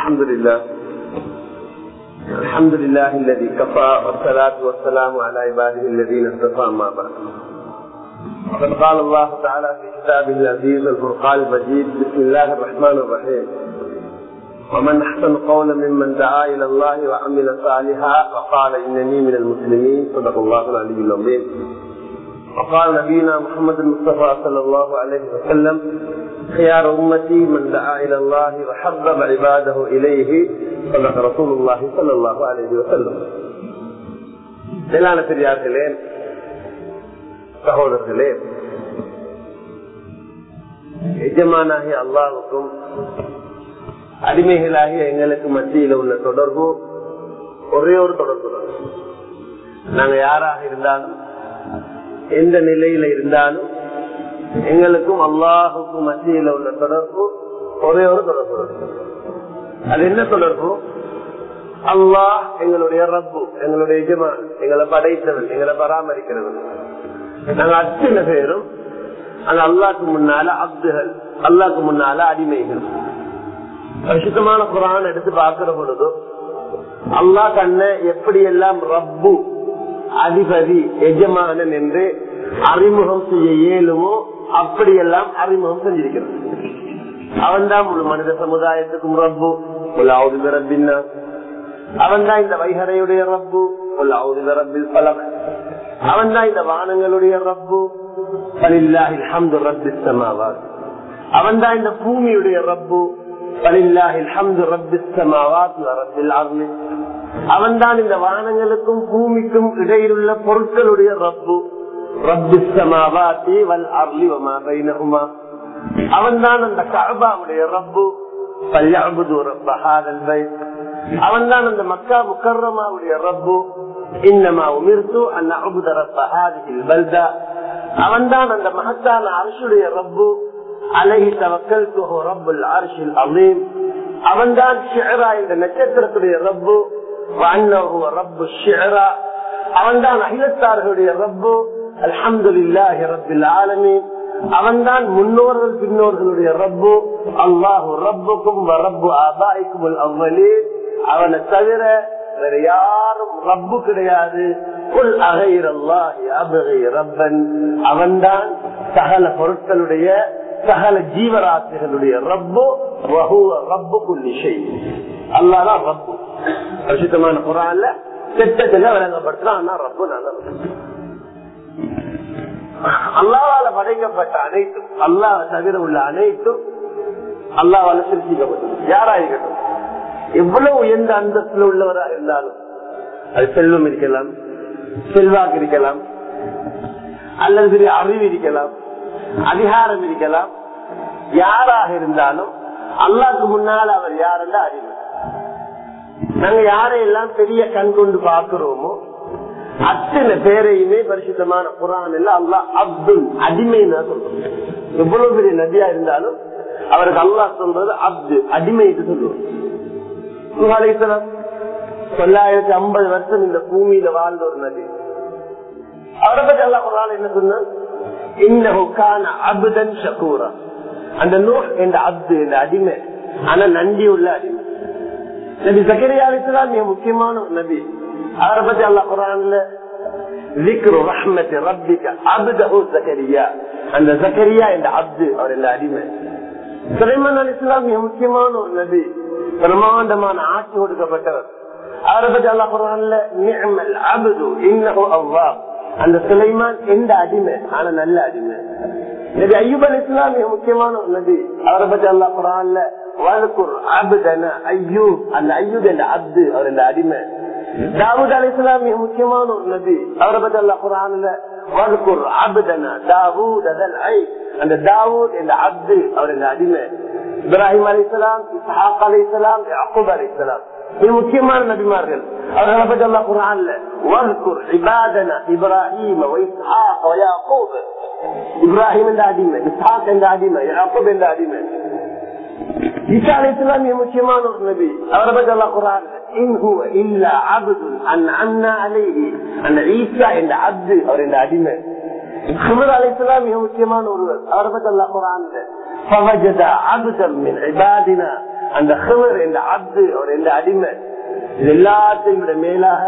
الحمد لله الحمد لله الذي كفى والصلاة والسلام على عباده الذين اصطفى ما بعد وقد قال الله تعالى في كتابه العزيز الفرقان المجيد بسم الله الرحمن الرحيم ومن احسن قولا ممن دعا الى الله وعمل صالحا وقال انني من المسلمين صدق الله العلي العظيم وقال نبينا محمد المصطفى صلى الله عليه وسلم خيار امتي من دعا الى الله وحبب عباده اليه صدق رسول الله صلى الله عليه وسلم மேலான பெரியார்களே சகோதரர்களே எஜமானாகிய அல்லாவுக்கும் அடிமைகளாகிய எங்களுக்கு மத்தியில் உள்ள தொடர்பு ஒரே ஒரு தொடர்பு தான் நாங்க யாராக இருந்தாலும் எந்த நிலையில இருந்தாலும் எங்களுக்கும் அல்லாஹுக்கும் மத்தியில உள்ள தொடர்பு ஒரே ஒரு தொடர்பு அது என்ன தொடர்பு அல்லாஹ் எங்களுடைய ரப்பு எங்களுடைய எஜமான் எங்களை படைத்தவன் எங்களை பராமரிக்கிறவன் நாங்க அத்தனை பேரும் அந்த அல்லாக்கு முன்னால அப்துகள் அல்லாக்கு முன்னால அடிமைகள் பரிசுத்தமான குரான் எடுத்து பார்க்கிற பொழுது அல்லாஹ் கண்ண எப்படி எல்லாம் ரப்பு அதிபதி எஜமானன் என்று அறிமுகம் செய்ய இயலுமோ அப்படியெல்லாம் அறிமுகம் செஞ்சிருக்கிறான் அவன் தான் முழு மனித சமுதாயத்துக்கும் ரப்பு உலாவுது ரப்பின்னா அவன் தான் இந்த வைகரையுடைய ரப்பு உலாவுது ரப்பில் பலம் அவன் தான் இந்த வானங்களுடைய ரப்பு அவன் தான் இந்த பூமியுடைய ரப்பு அவன் தான் இந்த வானங்களுக்கும் பூமிக்கும் இடையிலுள்ள பொருட்களுடைய ரப்பு அவன் தான் அந்த கபாவுடைய ரப்பு அவன் தான் அந்த மக்கா முக்கர்ரமாவுடைய ரப்பு இன்னமா உமிர்த்து அந்த அபுத ரப்பஹாதில் அவன் தான் அந்த மகத்தான அரசுடைய ரப்பு அலஹி தவக்கல் ரப்புல் அரசில் அவீம் அவன் தான் ஷியரா என்ற நட்சத்திரத்துடைய ரப்பு ரப்பு ஷியரா அவன் தான் அகிலத்தார்களுடைய ரப்பு அல்ஹம்துலில்லாஹி ரப்பில் ஆலமீன் அவன் தான் முன்னோர்கள் பின்னோர்களுடைய ரப்பு அல்லாஹு ரப்புக்கும் ரப்பு ஆபாய்க்கும் அவ்வளே அவனை தவிர வேற யாரும் ரப்பு கிடையாது அவன்தான் சகல பொருட்களுடைய சகல ஜீவராசிகளுடைய ரப்பு ரப்பு குல்லிஷை அல்லாதான் ரப்பு பிரசித்தமான குரான்ல திட்டத்துல விளங்கப்படுத்துறான் ரப்பு நல்ல அல்லாவால படைக்கப்பட்ட அனைத்தும் அல்லாஹ் தவிர உள்ள அனைத்தும் அல்லாவால சிருஷ்டிக்கப்பட்டது யாராயிருக்கட்டும் எவ்வளவு உயர்ந்த அந்தஸ்துல உள்ளவராக இருந்தாலும் அது செல்வம் இருக்கலாம் செல்வாக்கு இருக்கலாம் அல்லது சிறிய அறிவு இருக்கலாம் அதிகாரம் இருக்கலாம் யாராக இருந்தாலும் அல்லாக்கு முன்னால் அவர் யாரெல்லாம் அறிவு நாங்க யாரையெல்லாம் பெரிய கண் கொண்டு பார்க்கிறோமோ அத்தனை பேரையுமே பரிசுத்தமான குரான் எல்லாம் அல்லா அப்துல் அடிமைன்னு சொல்றோம் எவ்வளவு பெரிய நதியா இருந்தாலும் அவருக்கு அல்லாஹ் சொல்றது அப்து அடிமை சொல்லுவோம் தொள்ளாயிரத்தி ஐம்பது வருஷம் இந்த பூமியில வாழ்ந்த ஒரு நதி அவரை பத்தி அல்லா குரான் என்ன சொன்ன அபுதன் ஷக்கூரா அந்த நூல் என்ற அப்து என்ற அடிமை ஆனா நன்றி உள்ள அடிமை நபி சக்கரியா அலிஸ்லாம் மிக முக்கியமான ஒரு நபி அவரை பத்தி அல்லா குரான்ல அந்த ஜக்கரியா என்ற அப்து அவர் என்ற அடிமை சுலைமான் அலி இஸ்லாம் மிக முக்கியமான ஒரு நபி பிரமாண்டமான ஆட்சி கொடுக்கப்பட்டவர் அவரை பத்தி அல்லா குரான்ல நிஅமல் அப்து இன்னஹு அல்லாஹ் அந்த சுலைமான் எந்த அடிமை ஆனா நல்ல அடிமை நபி ஐயூப் அலி இஸ்லாம் மிக முக்கியமான ஒரு நபி அவரை பத்தி அல்லா குரான்ல வழக்குர் அபுதன ஐயூப் அந்த ஐயூப் என்ற அப்து அவர் இந்த அடிமை தாவூத் அலி இஸ்லாம் மிக முக்கியமான ஒரு நபி அவரை பத்தி அல்லா குரான்ல வழக்குர் அபுதன தாவூத் அதல் ஐ அந்த தாவூத் என்ற அப்து அவர் இந்த அடிமை இப்ராஹிம் அலி இஸ்லாம் இஸ்ஹாக் அலி இஸ்லாம் யாக்கூப் அலி இஸ்லாம் இது முக்கியமான நபிமார்கள் அவர்களை பற்றி அல்லா குரான்ல வல்குர் இபாதன இப்ராஹிம் வைஸ்ஹாக் வயாக்கூப் இப்ராஹிம் என்ற அடிமை இஸ்ஹாக் என்ற அடிமை யாக்கூப் என்ற அடிமை ஈசா அலி இஸ்லாம் மிக முக்கியமான ஒரு நபி அவரை பற்றி அல்லா குரான்ல إن هو إلا عبد أنعمنا عليه அந்த ஈசா என்ற அப்து அவர் இந்த அடிமை ஹமர் அலி இஸ்லாம் மிக முக்கியமான ஒருவர் அவரை பற்றி அல்லா குரான்ல فوجد عبدا من عبادنا அந்த ஹிவர் இந்த அப்து அவர் இந்த அடிமை இது எல்லாத்தையும் விட மேலாக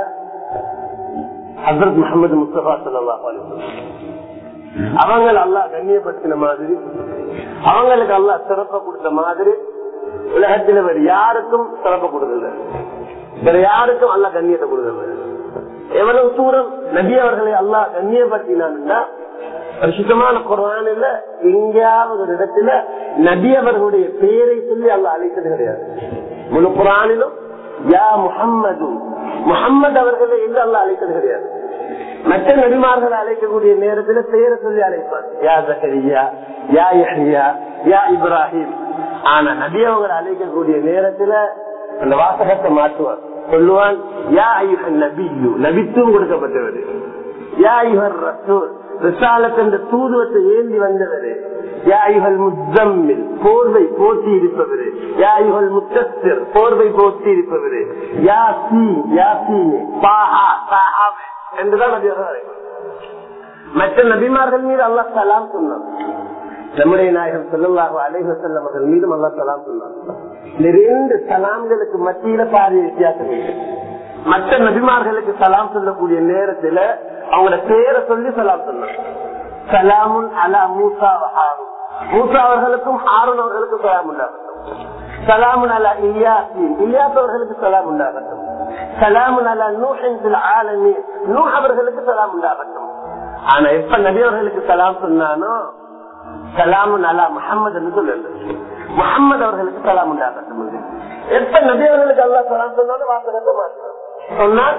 ஹசரத் முகமது முஸ்தபா சல்லாஹ் அவங்களை அல்லா கண்ணியப்படுத்தின மாதிரி அவங்களுக்கு அல்லா சிறப்ப கொடுத்த மாதிரி உலகத்தில் வேறு யாருக்கும் சிறப்ப கொடுக்கல வேற யாருக்கும் அல்லா கண்ணியத்தை கொடுக்கல எவ்வளவு தூரம் நபி அவர்களை அல்லா கண்ணியப்படுத்தினான்னா சுத்தமான குரானில் எங்கேயாவது ஒரு இடத்துல நபி அவர்களுடைய பெயரை சொல்லி அல்ல அழைத்தது கிடையாது முழு குரானிலும் யா முகம்மது முகம்மது அவர்களை என்று அல்ல அழைத்தது கிடையாது மற்ற நபிமார்களை அழைக்கக்கூடிய நேரத்தில் பெயரை சொல்லி அழைப்பார் யா ஜக்கரியா யா யஹ்யா யா இப்ராஹிம் ஆனா நபி அவங்களை அழைக்கக்கூடிய நேரத்துல அந்த வாசகத்தை மாற்றுவார் சொல்லுவான் யா ஐயுகன் நபியு நபித்துவம் கொடுக்கப்பட்டவர் யா ஐயுகர் ரசூல் ரிசாலத் என்ற தூதுவத்தை ஏந்தி வந்தவரே யாயுகள் முத்தம்மில் போர்வை போட்டி இருப்பவரே யாயுகள் முத்தஸ்திர் போர்வை போட்டி இருப்பவரே யாசி யாசீனே பாஹா சாஹாவே என்றுதான் நபி மற்ற நபிமார்கள் மீது அல்லா சலாம் சொன்னான் நம்முடைய நாயகம் செல்லல்லாக அலைஹ செல்லம் அவர்கள் மீதும் அல்லா சலாம் சொன்னான் இந்த ரெண்டு சலாம்களுக்கு மத்தியில பாதி வித்தியாசம் இருக்கு மற்ற நபிமார்களுக்கு சலாம் சொல்லக்கூடிய நேரத்துல அவங்களோட பேரை சொல்லி சலாம் சொன்னாங்க சலாமுன் அலா மூசா ஹாரூன் மூசா அவர்களுக்கும் ஹாரூன் அவர்களுக்கும் சலாம் உண்டாகட்டும் சலாமுன் அலா இலியாசின் இலியாஸ் அவர்களுக்கு சலாம் உண்டாகட்டும் சலாமுன் அலா நூஹின் ஆலமி நூ அவர்களுக்கு சலாம் உண்டாகட்டும் ஆனா எப்ப நபி அவர்களுக்கு சலாம் சொன்னானோ சலாமுன் அலா முகமது சொல்லல முகமது அவர்களுக்கு சலாம் உண்டாகட்டும் எப்ப நபி அவர்களுக்கு அல்லா சலாம் சொன்னாலும் வாசகத்தை மாற்றம் சொன்னால்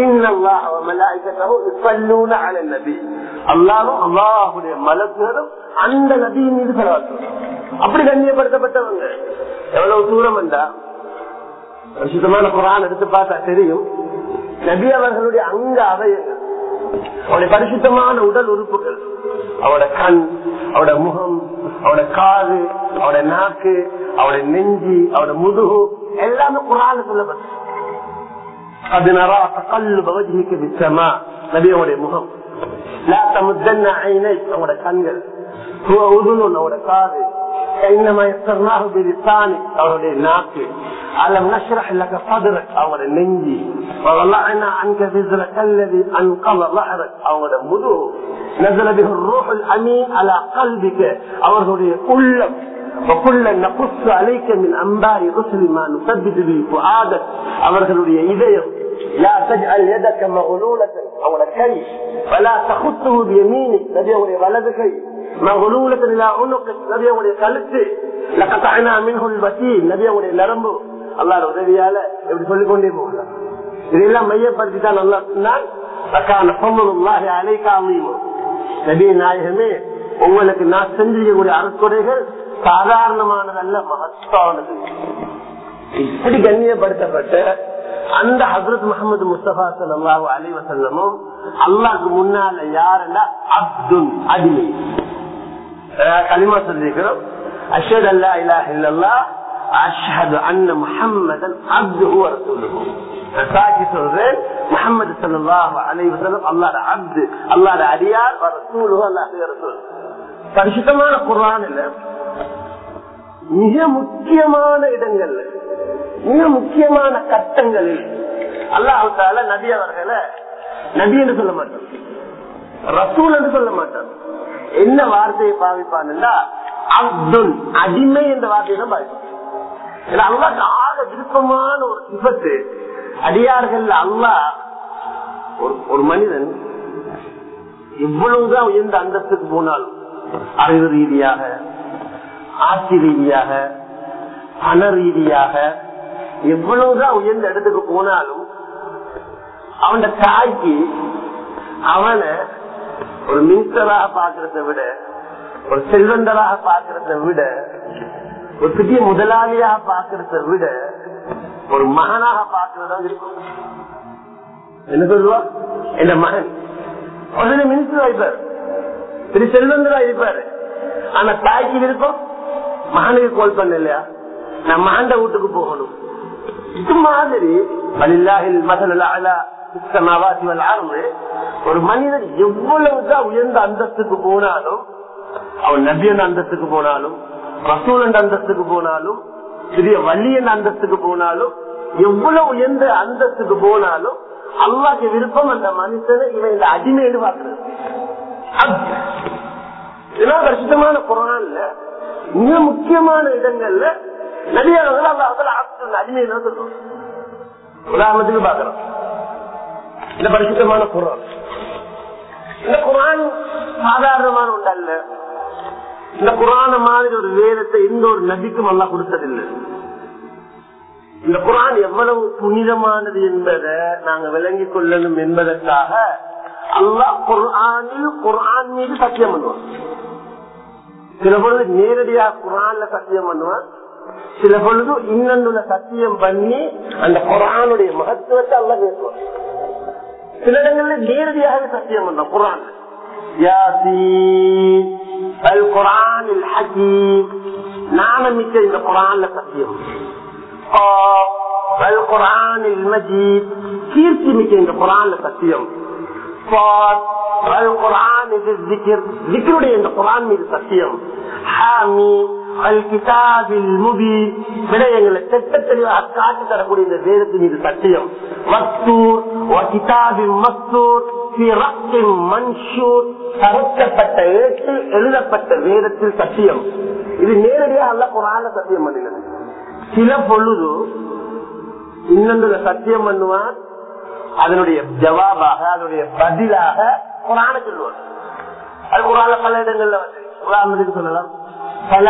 அல்லாவும் அல்லாஹுடைய மலக்குகளும் அந்த நபியின் மீது செலவாக்கும் அப்படி கண்ணியப்படுத்தப்பட்டவங்க எவ்வளவு தூரம் என்றா சுத்தமான குரான் எடுத்து பார்த்தா தெரியும் நபி அவர்களுடைய அங்க அவயங்கள் அவருடைய பரிசுத்தமான உடல் உறுப்புகள் அவரோட கண் அவரோட முகம் அவரோட காது அவரோட நாக்கு அவரோட நெஞ்சி அவரோட முதுகு எல்லாமே குரான் சொல்லப்பட்டது قد نرى تقلب وجهك في السماء நபியோடைய முகம் لا تمدن عينيك அவரோட கண்கள் هو اذن அவரோட காது انما يسرناه بلسانك அவருடைய நாக்கு அலம் نشرح لك صدرك அவரோட நெஞ்சி ووضعنا عنك وزرك الذي انقض ظهرك அவரோட முதுகு نزل به الروح الامين على قلبك அவர்களுடைய உள்ளம் وكلا نقص عليك من انباء رسل ما نثبت به فؤادك அவர்களுடைய இதயம் لا تجعل يدك مغلولة او كي ولا تخطه بيمينك நபியுடைய வலது கை مغلولة الى عنقك நபியுடைய கழுத்து لقطعنا منه الوتين நபியுடைய நரம்பு அல்லாஹ் உதவியால எப்படி சொல்லிக் கொண்டே போகலாம் இதெல்லாம் மையப்படுத்தி தான் நல்லா சொன்னால் நபிய நாயகமே உங்களுக்கு நான் செஞ்சிருக்கக்கூடிய அறக்குறைகள் சாதாரணமானதல்ல மகத்தானது இப்படி கண்ணியப்படுத்தப்பட்ட அந்த ஹசரத் முகமது முஸ்தபா சல்லாஹூ அலி வசல்லமும் அல்லாஹ்க்கு முன்னால யாருன்னா அப்துல் அடிமை களிமா சொல்லிருக்கிறோம் அஷத் அல்லா இலா இல்லல்லா அஷ்ஹது அன்ன முஹம்மதன் அப்துஹு வ ரசூலுஹு சாட்சி சொல்றேன் முஹம்மது ஸல்லல்லாஹு அலைஹி வஸல்லம் அல்லாஹ்வுடைய அப்து அல்லாஹ்வுடைய அடியார் வ ரசூலுஹு அல்லாஹ்வுடைய ரசூல் பரிசுத்தமான குர்ஆனில் மிக முக்கியமான இடங்கள்ல மிக முக்கியமான கட்டங்களில் அல்லாஹால நபி அவர்களை நபி என்று சொல்ல மாட்டான் ரசூல் என்று சொல்ல மாட்டான் என்ன வார்த்தையை பாவிப்பான்டா அப்துல் அடிமை என்ற வார்த்தையை தான் பாவிப்பான் அல்லாக்கு ஆக விருப்பமான ஒரு சிபத்து அடியார்கள் அல்லாஹ் ஒரு மனிதன் எவ்வளவுதான் உயர்ந்த அந்தஸ்துக்கு போனாலும் அறிவு ரீதியாக ஆட்சி ரீதியாக பண ரீதியாக எவ்வளவுதான் உயர்ந்த இடத்துக்கு போனாலும் அவன் தாய்க்கு அவனை ஒரு மினிஸ்டராக பாக்குறத விட ஒரு செல்வந்தராக பாக்குறத விட ஒரு பெரிய முதலாளியாக பாக்குறத விட ஒரு மகனாக பாக்குறதா இருக்கும் என்ன சொல்லுவா என் மகன் உடனே மினிஸ்டர் ஆயிப்பாரு பெரிய செல்வந்தரா இருப்பாரு ஆனா தாய்க்கு விருப்பம் மகனுக்கு கால் பண்ண இல்லையா நான் மகண்ட வீட்டுக்கு போகணும் இது மாதிரி ஒரு மனிதன் எவ்வளவுதான் உயர்ந்த அந்தஸ்துக்கு போனாலும் அவன் நபியன் அந்தஸ்துக்கு போனாலும் ரசூலன் அந்தஸ்துக்கு போனாலும் பெரிய வலியன் அந்தஸ்துக்கு போனாலும் எவ்வளவு உயர்ந்த அந்தஸ்துக்கு போனாலும் அல்லாக்கு விருப்பம் அந்த மனுஷனை இவன் இந்த அடிமையிடு பார்க்கிறது இதெல்லாம் பரிசுத்தமான குரான்ல மிக முக்கியமான இடங்கள்ல நடிகர்கள் அல்லாஹ் அடிமையில சொல்றோம் உதாரணத்துக்கு பாக்குறோம் இந்த பரிசுத்தமான குரான் இந்த குரான் சாதாரணமான ஒன்றல்ல இந்த குரான மாதிரி ஒரு வேதத்தை எந்த ஒரு நபிக்கும் அல்லா கொடுத்ததில்லை இந்த குரான் எவ்வளவு புனிதமானது என்பதை நாங்க விளங்கிக் கொள்ளணும் என்பதற்காக அல்லாஹ் குரானில் குரான் மீது சத்தியம் பண்ணுவான் சில பொழுது நேரடியாக குரான்ல சத்தியம் பண்ணுவான் சில பொழுது இன்னொன்றுல சத்தியம் பண்ணி அந்த குரானுடைய மகத்துவத்தை அல்ல பேசுவான் சில இடங்கள்ல நேரடியாகவே சத்தியம் பண்றோம் குரான் யாசீன் அல் குரானில் ஹக்கீம் நாணமிக்க இந்த குரான்ல சத்தியம் அல் குரானில் மஜீத் கீர்த்தி மிக்க இந்த குரான்ல சத்தியம் அல் குரான் இது ஜிக்கிர் ஜிக்கருடைய இந்த குரான் மீது சத்தியம் ஹாமி அல் கிதாபில் முபி விடயங்களை திட்ட தெளிவாக காட்டி தரக்கூடிய இந்த வேதத்தின் மீது சத்தியம் மஸ்தூர் கிதாபின் மஸ்தூர் மன்சூர் தவிர்க்கப்பட்ட ஏற்றில் எழுதப்பட்ட வேதத்தில் சத்தியம் இது நேரடியாக அல்ல குரான சத்தியம் பண்ணினது சில பொழுது இன்னொன்று சத்தியம் பண்ணுவான் அதனுடைய ஜவாபாக அதனுடைய பதிலாக குரான சொல்லுவான் அது குரான பல இடங்கள்ல வந்து உதாரணத்துக்கு சொல்லலாம் பல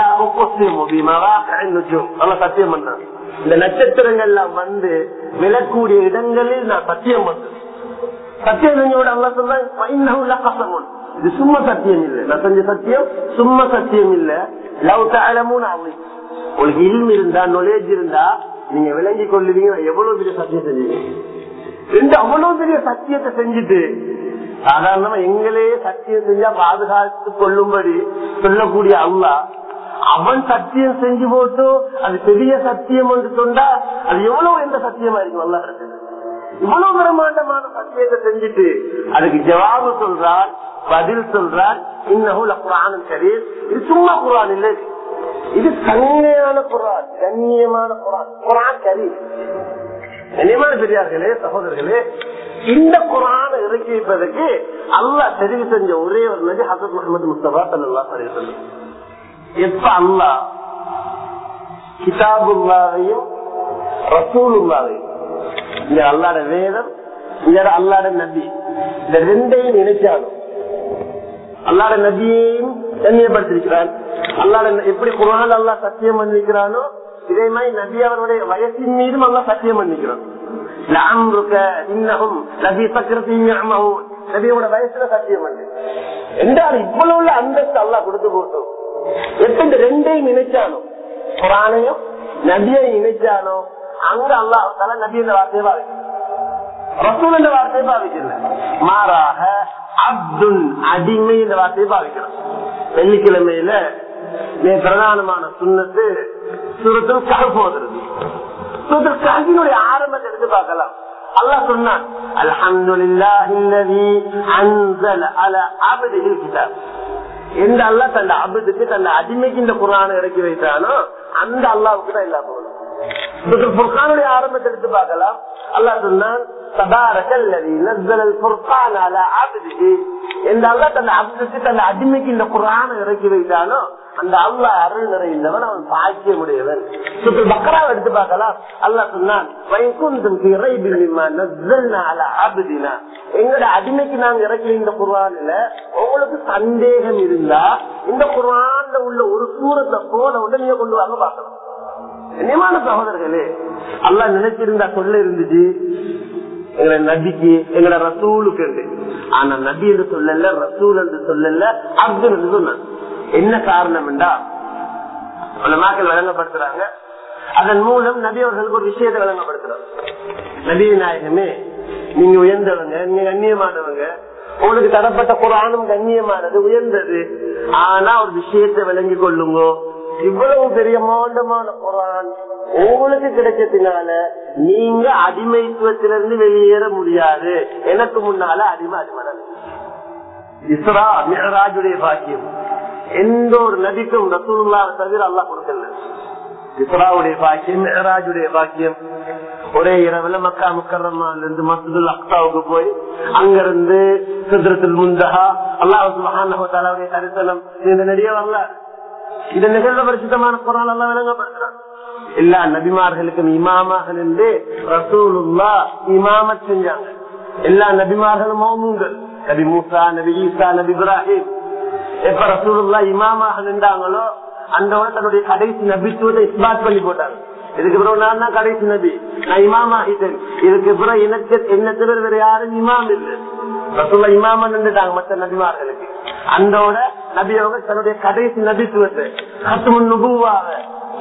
சத்தியம் பண்றேன் இந்த நட்சத்திரங்கள்லாம் வந்து விழக்கூடிய இடங்களில் நான் சத்தியம் பண்றேன் சத்தியம் செஞ்சோட அல்ல சொன்னா கசமுன் இது சும்மா சத்தியம் இல்ல நான் செஞ்ச சத்தியம் சும்மா சத்தியம் இல்ல லவ் தாழமும் உங்களுக்கு இல்மு இருந்தா நொலேஜ் இருந்தா நீங்க விளங்கி கொள்ளுவீங்க எவ்வளவு பெரிய சத்தியம் செஞ்சீங்க ரெண்டு அவ்வளவு பெரிய சத்தியத்தை செஞ்சுட்டு சாதாரணமா எங்களே சத்தியம் செஞ்சா பாதுகாத்து கொள்ளும்படி சொல்லக்கூடிய அல்லா அவன் சத்தியம் செஞ்சு போட்டு அது பெரிய சத்தியம் என்று சொன்னா அது எவ்வளவு எந்த சத்தியமா இருக்கும் அல்லா இவ்வளவு பிரமாண்டமான சத்தியத்தை செஞ்சுட்டு அதுக்கு ஜவாபு சொல்றார் பதில் சொல்றார் இன்னும் குரானும் சரி இது சும்மா குரான் இல்லை இது கண்ணியமான குரான் கண்ணியமான குரான் குரான் சரி கண்ணியமான பெரியார்களே சகோதரர்களே இந்த குரான இறக்கி வைப்பதற்கு அல்லா தெரிவு செஞ்ச ஒரே ஒரு நபி ஹசத் முகமது முஸ்தபா சல்லா சொல்லு எப்ப அல்லா கிதாபுல்லாவையும் ரசூலுல்லாவையும் இங்க அல்லாட வேதம் இங்க அல்லாட நபி இந்த ரெண்டையும் நினைச்சாலும் அல்லாட நபியையும் கண்ணியப்படுத்திருக்கிறான் அல்லாட எப்படி குரான் அல்லா சத்தியம் பண்ணிக்கிறானோ இதே மாதிரி நபி அவருடைய வயசின் மீதும் அல்லா சத்தியம் பண்ணிக்கிறான் நபியோட வயசுல சத்தியம் பண்ணு என்றால் இவ்வளவு உள்ள அந்தஸ்து அல்லா கொடுத்து போட்டோம் எப்ப இந்த ரெண்டையும் நினைச்சானோ குரானையும் நபியை நினைச்சானோ அங்க அல்லா தலை நபி என்ற வார்த்தையை பாவிக்கணும் ரசூல் என்ற வார்த்தையை பாவிக்கல மாறாக அப்துல் அடிமை என்ற வார்த்தையை பாவிக்கணும் வெள்ளிக்கிழமையில மிக பிரதானமான சுண்ணத்து சூரத்தில் கலப்போகிறது சூரத்தில் கல்வியினுடைய ஆரம்பத்தை எடுத்து பார்க்கலாம் அல்லாஹ் சொன்னான் அல்ஹம்துலில்லாஹில்லதி அன்ஸல அலா அப்திஹில் கிதாப் எந்த அல்லாஹ் தன் அபுதுக்கு தன் அடிமைக்கு இந்த குரானை இறக்கி வைத்தானோ அந்த அல்லாவுக்கு தான் எல்லா போகணும் புர்கானுடைய ஆரம்பத்தை எடுத்து பார்க்கலாம் அல்லாஹ் சொன்னான் தன் அடிமைக்கு இந்த குரான இறக்கி வைத்தானோ அந்த அல்லா அருள் நிறைந்தவன் அவன் பாக்கிய முடியவன் பக்கரா எடுத்து பார்க்கலாம் அல்லா சொன்னான் எங்களோட அடிமைக்கு நாங்க இறக்கி இந்த குரான்ல உங்களுக்கு சந்தேகம் இருந்தா இந்த குரான்ல உள்ள ஒரு சூரத்தை போல உடனே கொண்டு வாங்க பார்க்கலாம் நியமான சகோதரர்களே அல்லா நினைச்சிருந்தா சொல்ல இருந்துச்சு எங்களை நபிக்கு எங்களோட ரசூலுக்கு ஆனா நபி என்று சொல்லல ரசூல் என்று சொல்லல அப்துல் என்று சொன்னாங்க என்ன காரணம் என்றா மக்கள் வழங்கப்படுத்துறாங்க அதன் மூலம் நபி அவர்களுக்கு ஒரு விஷயத்தை வழங்கப்படுத்துறாங்க நபி நாயகமே நீங்க உயர்ந்தவங்க நீங்க கண்ணியமானவங்க உங்களுக்கு தரப்பட்ட குரானும் கண்ணியமானது உயர்ந்தது ஆனா ஒரு விஷயத்தை விளங்கி கொள்ளுங்க இவ்வளவு பெரிய மாண்டமான குரான் உங்களுக்கு கிடைச்சதுனால நீங்க அடிமைத்துவத்திலிருந்து வெளியேற முடியாது எனக்கு முன்னால அடிமை அடிமடன் இஸ்ரா மிகராஜுடைய பாக்கியம் எந்த ஒரு நபிக்கும் ரசூல்லா தவிர அல்லா கொடுக்கல இஸ்ராவுடைய பாக்கியம் மெஹராஜுடைய பாக்கியம் ஒரே இரவுல மக்கா முக்கரமால இருந்து மசூதுல் அக்சாவுக்கு போய் அங்கிருந்து சித்திரத்தில் முந்தகா அல்லாஹ் சுபஹானஹுடைய தரிசனம் இந்த நெடிய வரலாறு இந்த நிகழ்வு பரிசுத்தமான குரான் எல்லாம் விளங்கப்படுத்துறான் எல்லா நபிமார்களுக்கும் இமாமாக நின்று ரசூலுல்லா இமாமத் செஞ்சாங்க எல்லா நபிமார்களும் மௌமுங்கள் நபி மூசா நபி ஈசா நபி இப்ராஹிம் எப்ப ரசூலுல்லா இமாமாக நின்றாங்களோ அந்த தன்னுடைய கடைசி நபித்துவத்தை இஸ்பாத் பண்ணி போட்டாங்க இதுக்கு பிறகு நான் தான் கடைசி நபி நான் இமாம் ஆகிட்டேன் இதுக்கு பிறகு எனக்கு என்ன தவிர வேற யாரும் இமாம் இல்லை ரசூல்லா இமாமா நின்றுட்டாங்க மற்ற நபிமார்களுக்கு அந்தோட நபியோக தன்னுடைய கடைசி நபித்துவத்தை கத்துமுன் நுபுவாக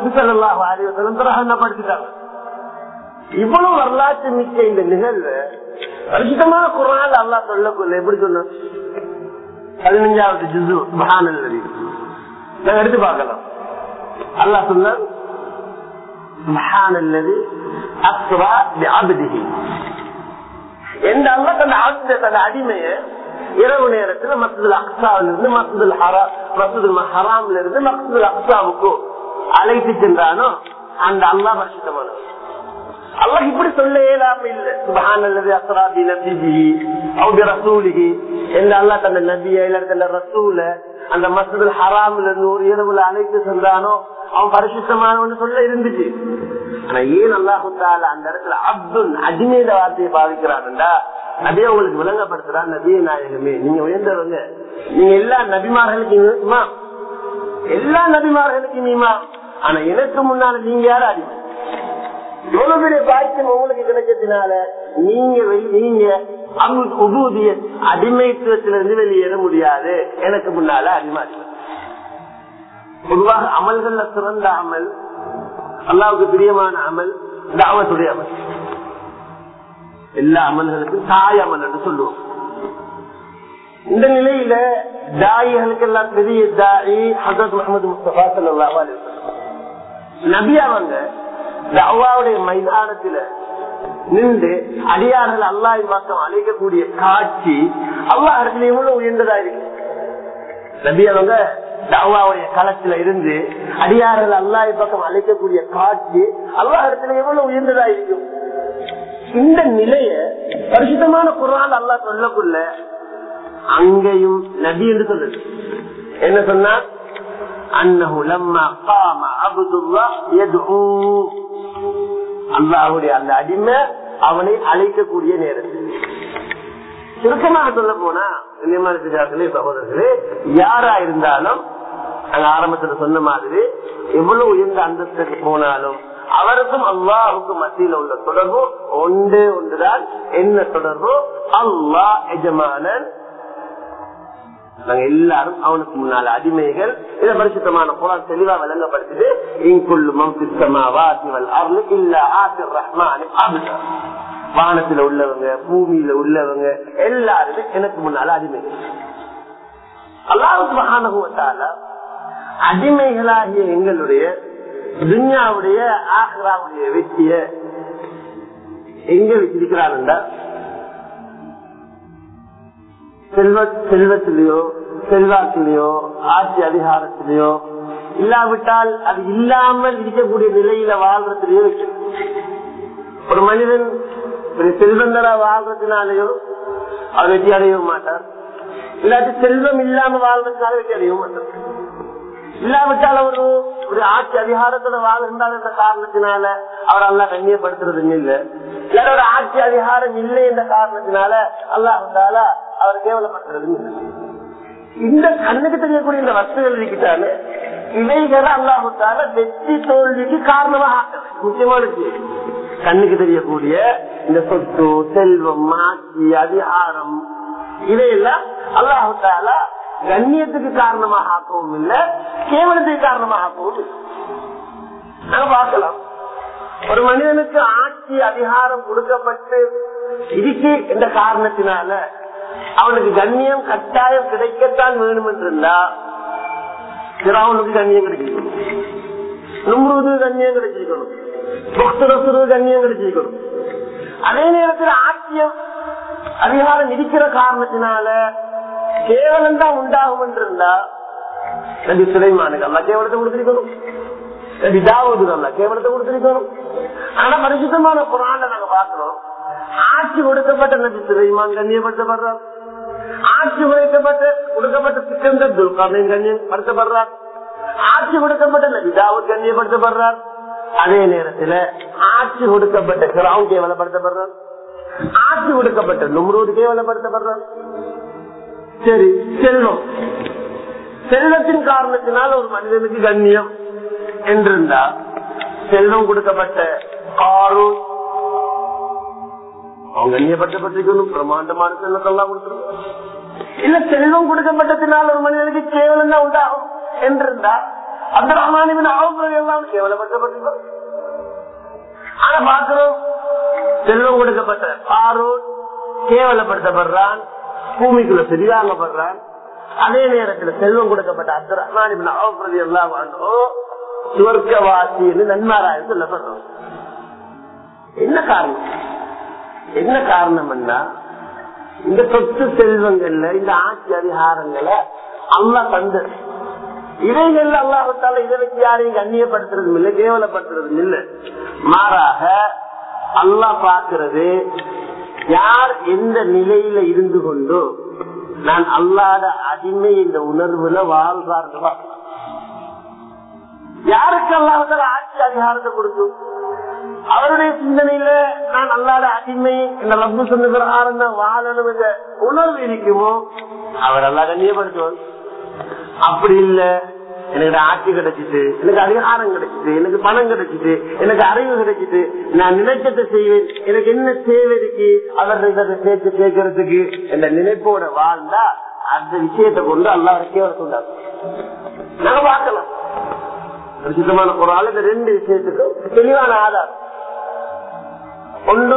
பிரகடனப்படுத்திட்டாங்க இவ்வளவு வரலாற்று மிக்க இந்த நிகழ்வு பரிசுத்தமான குரான் அல்லா சொல்லக்குள்ள எப்படி சொன்ன பதினஞ்சாவது ஜிசு மகானல் நாங்க எடுத்து பார்க்கலாம் அல்லா சொன்ன மகானல்லது அக்ரா அபதிகி எந்த அல்லா தன் ஆத்ம தன் அடிமைய இரவு நேரத்துல மசூதுல் அக்சாவில இருந்து மசூதுல் ஹரா மசூதுல் ஹராம்ல இருந்து மசூதுல் அக்சாவுக்கு அழைத்து சென்றானோ அந்த அல்லா பரிசுத்தமானவர் அல்லாஹ் இப்படி சொல்ல இயலாம இல்ல சுபஹான் அல்லது அஸ்ராபி நபிஜி அவங்க ரசூலிகி எந்த அல்லா தந்த நபிய இல்ல தந்த ரசூல அந்த மசூதுல் ஹராம்ல இருந்து ஒரு இரவுல அழைத்து சென்றானோ அவன் பரிசுத்தமானவன் சொல்ல இருந்துச்சு ஆனா ஏன் அல்லாஹுத்தால அந்த இடத்துல அப்துல் அஜ்மீத வார்த்தையை பாவிக்கிறான்டா நபிய உங்களுக்கு விளங்கப்படுத்துறான் நபிய நாயகமே நீங்க உயர்ந்தவங்க நீங்க எல்லா நபிமார்களுக்கும் இமாம் எல்லா நபிமார்களுக்கும் இமாம் ஆனா எனக்கு முன்னால நீங்க யாரு அடிமை எவ்வளவு பெரிய பாக்கியம் உங்களுக்கு கிடைச்சதுனால நீங்க நீங்க உபூதிய அடிமைத்துவத்திலிருந்து வெளியேற முடியாது எனக்கு முன்னால அடிமை பொதுவாக அமல்கள்ல சிறந்த அமல் அல்லாவுக்கு பிரியமான அமல் தாவத்துடைய அமல் எல்லா அமல்களுக்கும் தாய் அமல் என்று சொல்லுவோம் இந்த நிலையில தாயிகளுக்கு எல்லாம் பெரிய தாயி ஹசரத் முகமது முஸ்தபா சல்லாஹ் நபி அவங்க தவாவுடைய மைதானத்துல நின்று அடியார்கள் அல்லாஹ் பக்கம் அழைக்கக்கூடிய காட்சி அல்லாஹ் இடத்துல எவ்வளவு உயர்ந்ததா இருக்கு நபி அவங்க தவாவுடைய களத்துல இருந்து அடியார்கள் அல்லாஹ் பக்கம் அழைக்கக்கூடிய காட்சி அல்லாஹ் இடத்துல எவ்வளவு உயர்ந்ததா இருக்கும் இந்த நிலைய பரிசுத்தமான குரான் அல்லாஹ் சொல்லக்குள்ள அங்கேயும் நபி என்று சொல்லுது என்ன சொன்னா அன்னஹு லம்மா காம அப்துல்லாஹ் யதுஊ அல்லாஹுடைய அந்த அடிமை அவனை அழைக்கக்கூடிய நேரத்தில் சுருக்கமாக சொல்ல போனா நியமனத்திலே சகோதரர்களே யாரா இருந்தாலும் நாங்க ஆரம்பத்துல சொன்ன மாதிரி எவ்வளவு உயர்ந்த அந்தஸ்துக்கு போனாலும் அவருக்கும் அல்லாஹுக்கும் மத்தியில உள்ள தொடர்பு ஒன்றே ஒன்றுதான் என்ன தொடர்பு அல்லாஹ் எஜமானன் நாங்க எல்லாரும் அவனுக்கு முன்னால அடிமைகள் இதை பரிசுத்தமான குரான் தெளிவா விளங்கப்படுத்துது இங்குள்ளு மம்பித்தமாவாசிவல் அருள் இல்ல ஆசிர் ரஹ்மான் வானத்துல உள்ளவங்க பூமியில உள்ளவங்க எல்லாருமே எனக்கு முன்னால அடிமைகள் அல்லாவுக்கு மகானகுவத்தால அடிமைகளாகிய எங்களுடைய துன்யாவுடைய ஆக்ராவுடைய வெற்றிய எங்க வச்சிருக்கிறான் செல்வ செல்வத்திலேயோ செல்வாக்கிலேயோ ஆட்சி அதிகாரத்திலேயோ இல்லாவிட்டால் அது இல்லாமல் இருக்கக்கூடிய நிலையில வாழ்றதுலயோ ஒரு மனிதன் ஒரு செல்வந்தரா வாழ்றதுனாலயோ அவர் வெற்றி அடையவும் மாட்டார் இல்லாட்டி செல்வம் இல்லாம வாழ்றதுனால வெற்றி அடையவும் மாட்டார் இல்லாவிட்டால் அவர் ஒரு ஆட்சி அதிகாரத்துல வாழ்ந்தால் என்ற காரணத்தினால அவர் அல்லா கண்ணியப்படுத்துறது இல்ல இல்லாத ஒரு ஆட்சி அதிகாரம் இல்லை என்ற காரணத்தினால அல்லாஹால அவர் கேவலப்படுத்துறது இந்த கண்ணுக்கு தெரியக்கூடிய இந்த வஸ்துகள் இருக்கிட்டாலே இவைகளை அல்லாஹால வெற்றி தோல்விக்கு காரணமாக முக்கியமான விஷயம் கண்ணுக்கு தெரியக்கூடிய இந்த சொத்து செல்வம் ஆட்சி அதிகாரம் இதையெல்லாம் அல்லாஹால கண்ணியத்துக்கு காரணமாக ஆக்கவும் இல்லை கேவலத்துக்கு காரணமாக ஆக்கவும் இல்லை நாங்க பார்க்கலாம் ஒரு மனிதனுக்கு ஆட்சி அதிகாரம் கொடுக்கப்பட்டு இருக்கு என்ற காரணத்தினால அவனுக்கு கண்ணியம் கட்டாயம் கிடைக்கத்தான் வேணும் என்றிருந்தா திராவனுக்கு கண்ணியம் கிடைச்சிருக்கணும் நும்புறது கண்ணியம் கிடைச்சிருக்கணும் பக்தரசுறது கண்ணியம் கிடைச்சிருக்கணும் அதே நேரத்தில் ஆட்சியம் அதிகாரம் இருக்கிற காரணத்தினால கேவலம் தான் உண்டாகும் என்றிருந்தா நபி சுலைமானுக்கு அல்லா கேவலத்தை கொடுத்திருக்கணும் இதாவது நல்லா கேவலத்தை கொடுத்திருக்கணும் ஆனா பரிசுத்தமான குரான்ல நாங்க பாக்குறோம் ஆட்சி கொடுக்கப்பட்ட நபி சுலைமான் கண்ணியப்படுத்தப்படுறார் ஆட்சி உழைக்கப்பட்ட கொடுக்கப்பட்ட சிக்கந்தர் துல்காமையும் கண்ணியப்படுத்தப்படுறார் ஆட்சி கொடுக்கப்பட்ட நபி தாவூத் கண்ணியப்படுத்தப்படுறார் அதே நேரத்துல ஆட்சி கொடுக்கப்பட்ட கிராம் கேவலப்படுத்தப்படுறார் ஆட்சி கொடுக்கப்பட்ட நும்ரூது கேவலப்படுத்தப்படுறார் சரி செல்வம் செல்வத்தின் காரணத்தினால் ஒரு மனிதனுக்கு கண்ணியம் என்றிருந்தா செல்வம் கொடுக்கப்பட்ட காரு அவங்க கண்ணியப்படுத்தப்பட்டிருக்கணும் பிரமாண்டமான செல்வத்தெல்லாம் கொடுத்துருக்கணும் இல்ல செல்வம் கொடுக்கப்பட்டதினால் ஒரு மனிதனுக்கு கேவலம் தான் உண்டாகும் என்றிருந்தா அப்துல் ரஹ்மானின் ஆவுகள் எல்லாம் கேவலப்படுத்தப்பட்டிருக்கணும் ஆனா பாக்குறோம் செல்வம் கொடுக்கப்பட்ட பாரூர் கேவலப்படுத்தப்படுறான் பூமிக்குள்ள பெரிதாங்கப்படுறான் அதே நேரத்தில் செல்வம் கொடுக்கப்பட்ட அப்துல் ரஹ்மான் ஆவுகிறது எல்லாம் சுவர்க்கவாசி என்று நன்மாராய சொல்லப்படுறோம் என்ன காரணம் என்ன காரணம்னா இந்த சொத்து செல்வங்கள்ல இந்த ஆட்சி அதிகாரங்களை அல்லா தந்தது இவைகள் அல்லாஹால இதை வச்சு யாரையும் கண்ணியப்படுத்துறதும் இல்லை கேவலப்படுத்துறதும் இல்லை மாறாக அல்லாஹ் பார்க்கிறது யார் எந்த நிலையில இருந்து கொண்டோ நான் அல்லாத அடிமை இந்த உணர்வுல வாழ்றார்கள் யாருக்கு அல்லாஹால ஆட்சி அதிகாரத்தை கொடுக்கும் அவருடைய சிந்தனையில நான் அல்லாத அடிமை இந்த லப்பு சொன்ன பிரகாரம் தான் வாழணும் என்ற உணர்வு இருக்குமோ அவர் அல்லா கண்ணியப்படுத்துவார் அப்படி இல்ல எனக்கு ஆட்சி கிடைச்சிட்டு எனக்கு அதிகாரம் கிடைச்சிட்டு எனக்கு பணம் கிடைச்சிட்டு எனக்கு அறிவு கிடைச்சிட்டு நான் நினைச்சதை செய்வேன் எனக்கு என்ன தேவை இருக்கு அவர்கள் சேர்த்து கேட்கறதுக்கு என்ற நினைப்போட வாழ்ந்தா அந்த விஷயத்தை கொண்டு அல்லா கேவல சொன்னார் நாங்க பார்க்கலாம் பிரசித்தமான ஒரு ஆள் இந்த ரெண்டு விஷயத்துக்கும் தெளிவான ஆதாரம் ஒன்று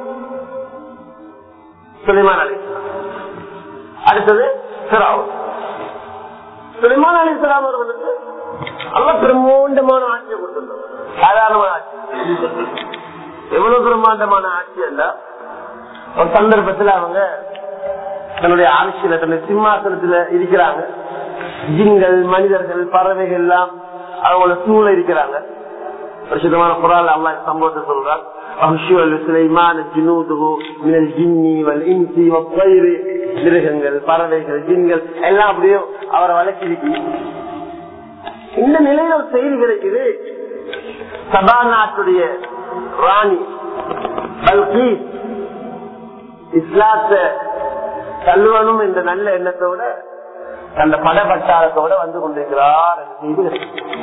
சுலைமான் அலி அடுத்தது சிராவ் சுலைமான் அலி இஸ்லாம் அவர்களுக்கு அல்ல பிரம்மாண்டமான ஆட்சியை கொடுத்திருந்தார் சாதாரணமான ஆட்சி எவ்வளவு பிரம்மாண்டமான ஆட்சி என்றா ஒரு சந்தர்ப்பத்தில் அவங்க தன்னுடைய ஆட்சியில தன்னுடைய சிம்மாசனத்துல இருக்கிறாங்க ஜின்கள் மனிதர்கள் பறவைகள் எல்லாம் அவங்கள சூழ இருக்கிறாங்க பிரசித்தமான குரால் அல்லா சம்பவத்தை சொல்றான் மிருகங்கள் பறவைகள் ஜின்கள் எல்லாம் அப்படியே அவரை வளர்ச்சிருக்கு இந்த நிலையில ஒரு செய்தி கிடைக்குது சபா நாட்டுடைய ராணி பல்கி இஸ்லாத்தை தள்ளுவனும் என்ற நல்ல எண்ணத்தோட அந்த படப்பட்டாளத்தோட வந்து கொண்டிருக்கிறார் என்ற செய்தி கிடைக்குது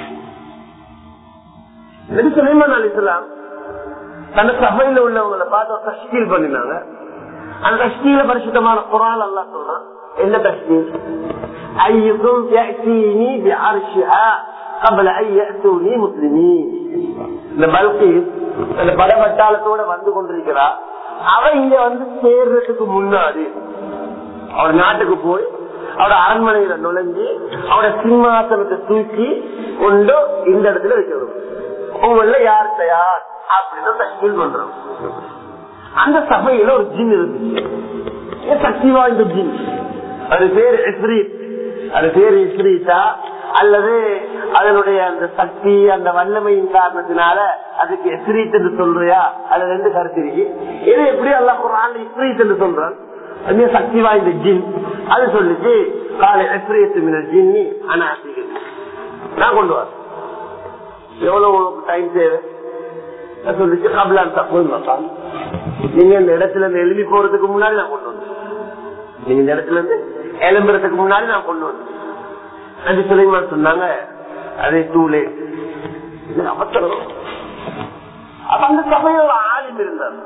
நபி சுலைமான் அலிஸ்லாம் தந்த சபையில உள்ளவங்களை பார்த்து ஒரு தஷ்கீல் பண்ணினாங்க அந்த தஷ்கீல பரிசுத்தமான குரான் எல்லாம் சொல்றான் என்ன தஷ்கீல் ஐயுக்கும் يأتيني بعرشها قبل أن يأتوني مسلمين இந்த பல்கி அந்த படபட்டாளத்தோட வந்து கொண்டிருக்கிறா அவ இங்க வந்து சேர்றதுக்கு முன்னாடி அவர் நாட்டுக்கு போய் அவட அரண்மனையில நுழைஞ்சு அவட சிம்மாசனத்தை தூக்கி கொண்டு இந்த இடத்துல வைக்கணும் உங்கள யார் தயார் அப்படின்னு தஷ்கீல் பண்றோம் அந்த சபையில ஒரு ஜின் இருந்துச்சு சக்தி வாய்ந்த ஜின் அது பேர் இஸ்ரீத் அது பேர் இஸ்ரீத்தா அல்லது அதனுடைய அந்த சக்தி அந்த வல்லமையின் காரணத்தினால அதுக்கு எஸ்ரீத் என்று சொல்றியா அது ரெண்டு கருத்து இருக்கு இது எப்படி அல்ல குரான் இஸ்ரீத் என்று சொல்றான் அது சக்தி வாய்ந்த ஜின் அது சொல்லிச்சு காலை எஸ்ரீத்து மின ஜின்னி ஆனா நான் கொண்டு வரேன் எவ்வளவு டைம் தேவை சொல்லிச்சு கபலான் தப்பு மக்கான் நீங்க இந்த இடத்துல இருந்து எழுதி போறதுக்கு முன்னாடி நான் கொண்டு வந்தேன் நீங்க இந்த இடத்துல இருந்து எழும்புறதுக்கு முன்னாடி நான் கொண்டு வந்தேன் அது சுலைமான் சொன்னாங்க அதே டூலே அவசரம் அப்ப அந்த சபையில ஒரு ஆளும் இருந்தார்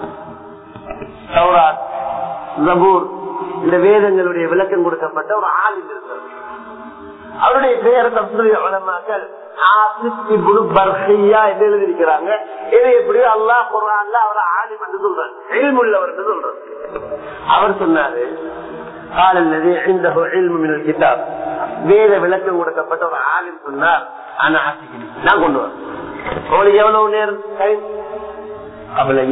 சௌராத் ஜபூர் இந்த வேதங்களுடைய விளக்கம் கொடுக்கப்பட்ட ஒரு ஆளும் இருந்தார் அவருடைய பெயர் தப்சுடைய வளமாக்கள் எழுதியிருக்கிறாங்க இது எப்படி அல்லா குரான்ல அவர் ஆலிம் என்று சொல்றாரு எல்முள்ளவர் என்று சொல்றாரு அவர் சொன்னாரு காலல்லது இந்த கிதாப் வேத விளக்கம் கொடுக்கப்பட்ட ஒரு ஆலிம் சொன்னார் ஆனா ஆசிக்கிறேன் நான் கொண்டு வரேன் உங்களுக்கு எவ்வளவு நேரம் டைம் அவளை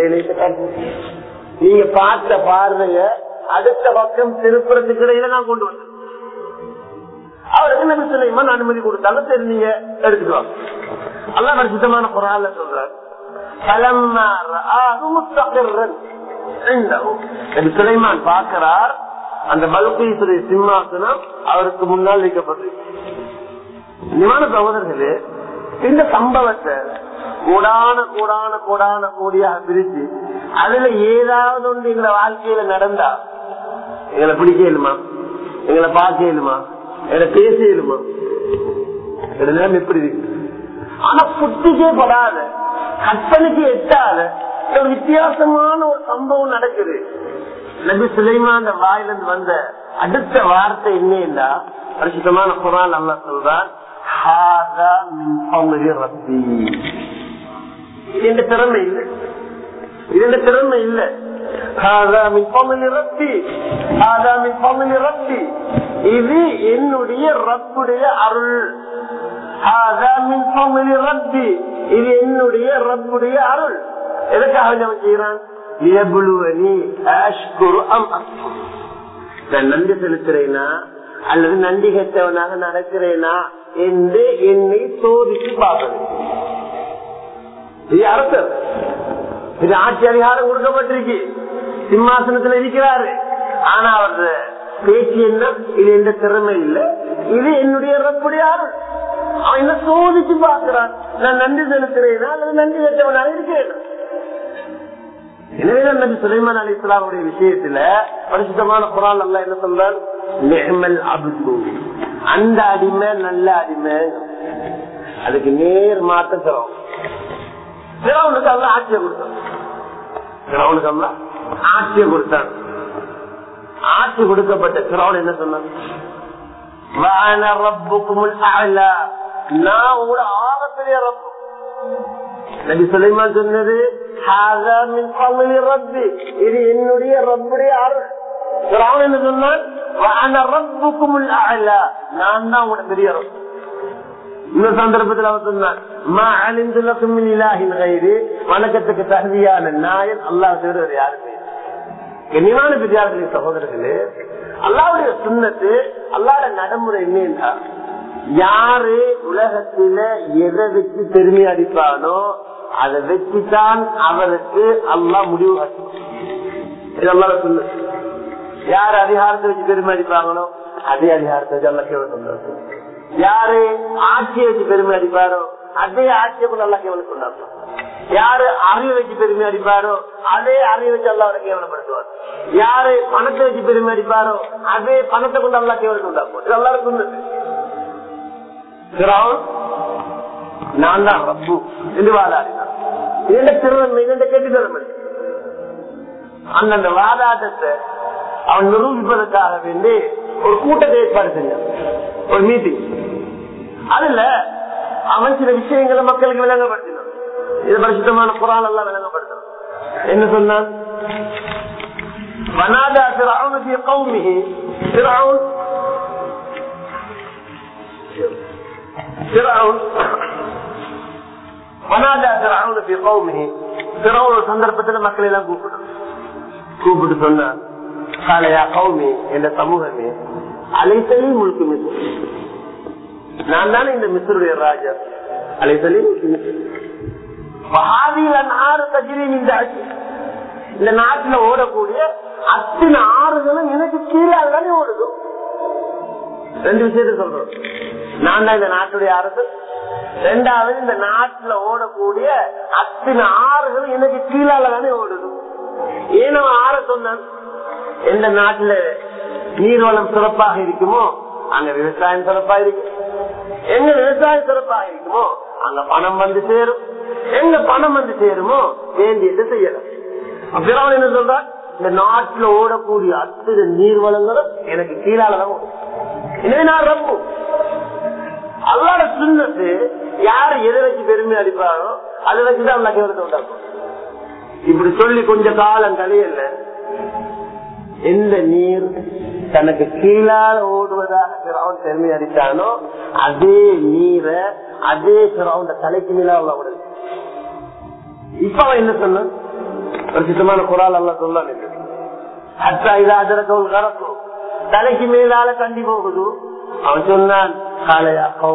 நீங்க பார்த்த பார்வைய அடுத்த பக்கம் திருப்புறத்துக்கு இடையில நான் கொண்டு வந்தேன் அவருக்கு நபி சுலைமான் அனுமதி கொடுத்தாங்க சரி நீங்க எடுத்துட்டு வாங்க அல்லா பரிசுத்தமான குரால சொல்றாரு فلما رآه مستقرا عنده நபி சுலைமான் பார்க்கிறார் அந்த பல்கீசுடைய சிம்மாசனம் அவருக்கு முன்னால் வைக்கப்பட்டிருக்கு நிமான சகோதரர்களே இந்த சம்பவத்தை கூடான கூடான கூடான கூடியாக பிரிச்சு அதுல ஏதாவது ஒன்று எங்களை வாழ்க்கையில நடந்தா எங்களை பிடிக்கலுமா எங்களை பார்க்கலுமா எங்களை பேசலுமா இதெல்லாம் எப்படி இருக்கு ஆனா புத்திக்கே படாத கற்பனைக்கு எட்டாத ஒரு வித்தியாசமான ஒரு சம்பவம் நடக்குது நபி சுலைமான் அந்த வாயிலிருந்து வந்த அடுத்த வார்த்தை என்னன்னா பரிசுத்தமான குரான் நல்லா சொல்றான் இது திறமை இல்லை இது திறமை இல்லை இது என்னுடைய ரப்புடைய அருள் இது என்னுடைய ரப்புடைய அருள் எதுக்காக நம்ம செய்யறான் நன்றி செலுத்துறேனா அல்லது நன்றி கெட்டவனாக நடக்கிறேனா என்று என்னை சோதித்து பார்க்கணும் இது அரசர் இது ஆட்சி அதிகாரம் கொடுக்கப்பட்டிருக்கு சிம்மாசனத்தில் இருக்கிறாரு ஆனா அவர் பேச்சு என்ன இது எந்த திறமை இல்லை இது என்னுடைய ரப்புடைய அருள் அவன் என்ன சோதிச்சு பார்க்கிறான் நான் நன்றி செலுத்துறேனா அல்லது நன்றி கெட்டவனாக இருக்கிறேன் எனவேதான் நபி சுலைமான் அலி இஸ்லாமுடைய விஷயத்துல பரிசுத்தமான குரான் அல்ல என்ன சொல்றார் நெஹமல் அபுது அந்த அடிமை நல்ல அடிமை அதுக்கு நேர் மாற்றம் தரும் பிறவனுக்கு அல்ல ஆட்சியை கொடுத்தான் பிறவனுக்கு அல்ல ஆட்சியை கொடுத்தான் ஆட்சி கொடுக்கப்பட்ட பிறவன் என்ன சொன்னான் நான் உங்களோட ஆகத்திலே ரப்பு நபி சுலைமான் சொன்னது இது என்னுடைய ரப்புடைய அருள் என்ன சொன்னான் நான் தான் உங்களோட பெரிய ரப்பு இந்த சந்தர்ப்பத்தில் அவர் சொன்னான் வணக்கத்துக்கு தகுதியான நாயன் அல்லாஹ் தவிர யாருமே கண்ணியமான பெரியார்களே சகோதரர்களே அல்லாவுடைய சுண்ணத்து அல்லாட நடைமுறை என்னன்னா யாரு உலகத்தில எதை வச்சு பெருமை அடிப்பானோ அதை வச்சுதான் அவருக்கு அல்லா முடிவு அல்லாத சுண்ணத்து யார் அதிகாரத்தை வச்சு பெருமை அடிப்பாங்களோ அதே அதிகாரத்தை வச்சு அல்ல கேவல சொன்னார் யாரு ஆட்சியை வச்சு பெருமை அடிப்பாரோ அதே ஆட்சியை கொண்டு அல்லா கேவல சொன்னார் யாரு அறிவை வச்சு பெருமை அடிப்பாரோ அதே அறிவை வச்சு அல்லா கேவலப்படுத்துவார் யாரு பணத்தை வச்சு பெருமை அடிப்பாரோ அதே பணத்தை கொண்டு அல்லா கேவலம் உண்டாக்குவோம் இது எல்லாருக்கும் நான் தான் ரப்பு என்று வாதாடினான் இரண்டு திறமை இரண்டு கெட்டு திறமை அந்தந்த வாதாட்டத்தை அவன் நிரூபிப்பதற்காக வேண்டி ஒரு கூட்டத்தை ஏற்பாடு செஞ்சான் ஒரு மீட்டிங் அதுல அவன் சில விஷயங்களை மக்களுக்கு விளங்கப்படுத்தினான் இது பரிசுத்தமான குரான் எல்லாம் விளங்கப்படுத்தணும் என்ன சொன்னான் ونادى فرعون في قومه فرعون فرعون ونادى فرعون في قومه فرعون சந்தர்ப்பத்தில் மக்களை எல்லாம் கூப்பிடும் கூப்பிட்டு சொன்னான் காலையா கௌமி என்ற சமூகமே அலைசலி முழுக்க மிஸ்ர் நான் தானே இந்த மிஸ்ருடைய ராஜா அலைசலி ஆறு கஜிரியும் இந்த இந்த நாட்டுல ஓடக்கூடிய அத்தனை ஆறுகளும் எனக்கு கீழே தானே ஓடுது ரெண்டு விஷயத்த சொல்றோம் நான் தான் இந்த நாட்டுடைய அரசு ரெண்டாவது இந்த நாட்டுல ஓடக்கூடிய அத்தனை ஆறுகளும் எனக்கு கீழால தானே ஓடுது ஏனோ ஆற சொன்னான் எந்த நாட்டுல நீர்வளம் சிறப்பாக இருக்குமோ அங்க விவசாயம் சிறப்பா இருக்கு எங்க விவசாயம் சிறப்பாக இருக்குமோ அங்க பணம் வந்து சேரும் எங்க பணம் வந்து சேருமோ வேண்டியது செய்யலாம் அப்புறம் என்ன சொல்ற இந்த நாட்டுல ஓடக்கூடிய அத்தனை நீர்வளங்களும் எனக்கு கீழாலதான் ஓடும் எனவே நான் ரப்பு அல்லாட சுண்ணத்து யாரு எதை வச்சு பெருமை அடிப்பாரோ அதை வச்சுதான் அல்லா கேவலத்தை உண்டாக்கும் இப்படி சொல்லி கொஞ்ச காலம் கழியல எந்த நீர் தனக்கு கீழால ஓடுவதாக சிறவன் பெருமை அடித்தானோ அதே நீரை அதே சிறவன் தலைக்கு மேல அவ்வளவு விடுது இப்ப அவன் என்ன சொன்ன ஒரு சித்தமான குரால் அல்ல சொல்ல தலைக்கு மேலால தண்டி போகுது அவன் சொன்னான் காலையாக்கோ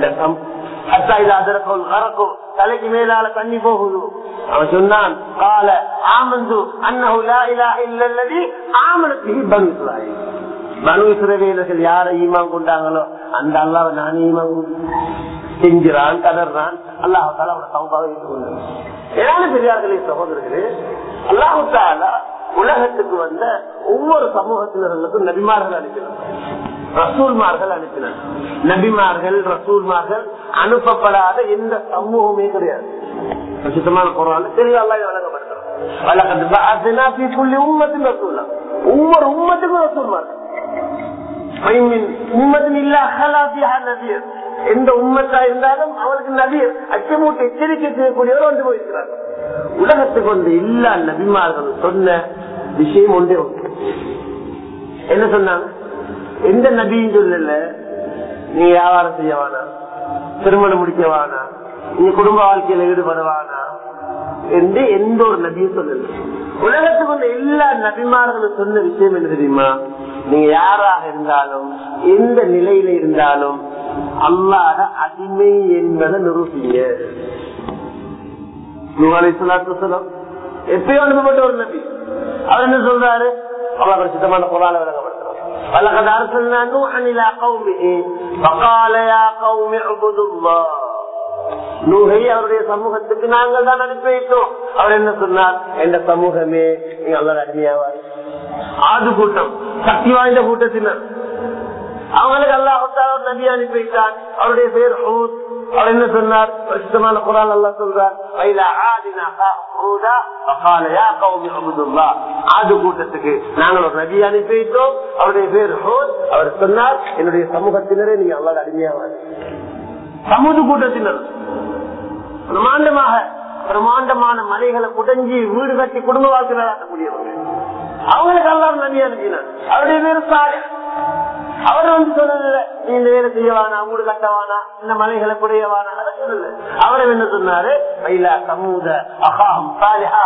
அதற்கும் தலைக்கு மேலால தண்ணி போகுது அவன் சொன்னான் கால ஆமந்து அன்னஹுலா இலா இல்லல்லதி ஆமனத்தி பனு இஸ்ராயில் பனு இஸ்ரவேலர்கள் யாரை ஈமான் கொண்டாங்களோ அந்த அல்லாவை நானே ஈமான் செஞ்சிறான் கதறான் அல்லாஹால அவனை சௌபாவை ஏற்றுக்கொண்டான் ஏழு பெரியார்களே சகோதரர்களே அல்லாஹு தாலா உலகத்துக்கு வந்த ஒவ்வொரு சமூகத்தினர்களுக்கும் நபிமார்கள் அனுப்பினார் ரசூல்மார்கள் அனுப்பினார் நபிமார்கள் ரசூல்மார்கள் அனுப்பப்படாத எந்த சமூகமே கிடையாது சுத்தமான குரான் தெளிவாக வழங்கப்படுத்துறோம் உம்மத்தின் ரசூல்லா ஒவ்வொரு உம்மத்துக்கும் ரசூல்மார்கள் உம்மத்தின் இல்லா நதியர் எந்த உம்மத்தா இருந்தாலும் அவருக்கு நபீர் அச்சமூட்டு எச்சரிக்கை செய்யக்கூடியவர் வந்து போயிருக்கிறார் உலகத்துக்கு வந்து எல்லா நபிமார்கள் சொன்ன விஷயம் ஒன்றே ஒன்று என்ன சொன்னாங்க எந்த நபியும் சொல்லல நீ வியாபாரம் செய்ய வேணாம் திருமணம் முடிக்க வேணாம் நீ குடும்ப வாழ்க்கையில ஈடுபடுவானா என்று எந்த ஒரு நபியும் சொல்லல உலகத்துக்கு வந்து எல்லா நபிமார்களும் சொன்ன விஷயம் என்ன தெரியுமா நீங்க யாராக இருந்தாலும் எந்த நிலையில இருந்தாலும் அல்லாத அடிமை என்பதை நிரூபிங்க எப்பயோ அனுப்பப்பட்ட ஒரு நபி அவர் என்ன சொல்றாரு அவ்வளவு பிரசித்தமான குரான விளக்கப்படுத்துறோம் ولقد أرسلنا نوحا إلى قومه فقال يا قوم اعبدوا الله நூகை அவருடைய சமூகத்துக்கு நாங்கள் தான் அனுப்பி வைத்தோம் அவர் என்ன சொன்னார் எந்த சமூகமே நீங்க அல்ல அடிமையாவார் ஆது கூட்டம் சக்தி வாய்ந்த கூட்டத்தினர் அவங்களுக்கு அல்லாஹால நபி அனுப்பி வைத்தார் அவருடைய பேர் ஹூத் அவர் என்ன சொன்னார் பிரசித்தமான குரான் அல்லா சொல்றார் ஆது கூட்டத்துக்கு நாங்கள் ஒரு நபி அனுப்பி வைத்தோம் அவருடைய பேர் ஹூத் அவர் சொன்னார் என்னுடைய சமூகத்தினரே நீங்க அல்லாத அடிமையாவார் சமூக கூட்டத்தினர் பிரமாண்டமாக பிரமாண்டமான மலைகளை குடஞ்சி வீடு கட்டி குடும்ப வாழ்க்கை நடத்தக்கூடியவங்க அவங்களுக்கு எல்லாம் நம்பி அனுப்பினார் அவருடைய பேரு சாலை அவர் வந்து சொல்லல நீ இந்த வேலை செய்யவானா வீடு கட்டவானா இந்த மலைகளை குடையவானா சொல்லல அவரும் என்ன சொன்னாரு மயிலா சமூக அகாம் சாலிஹா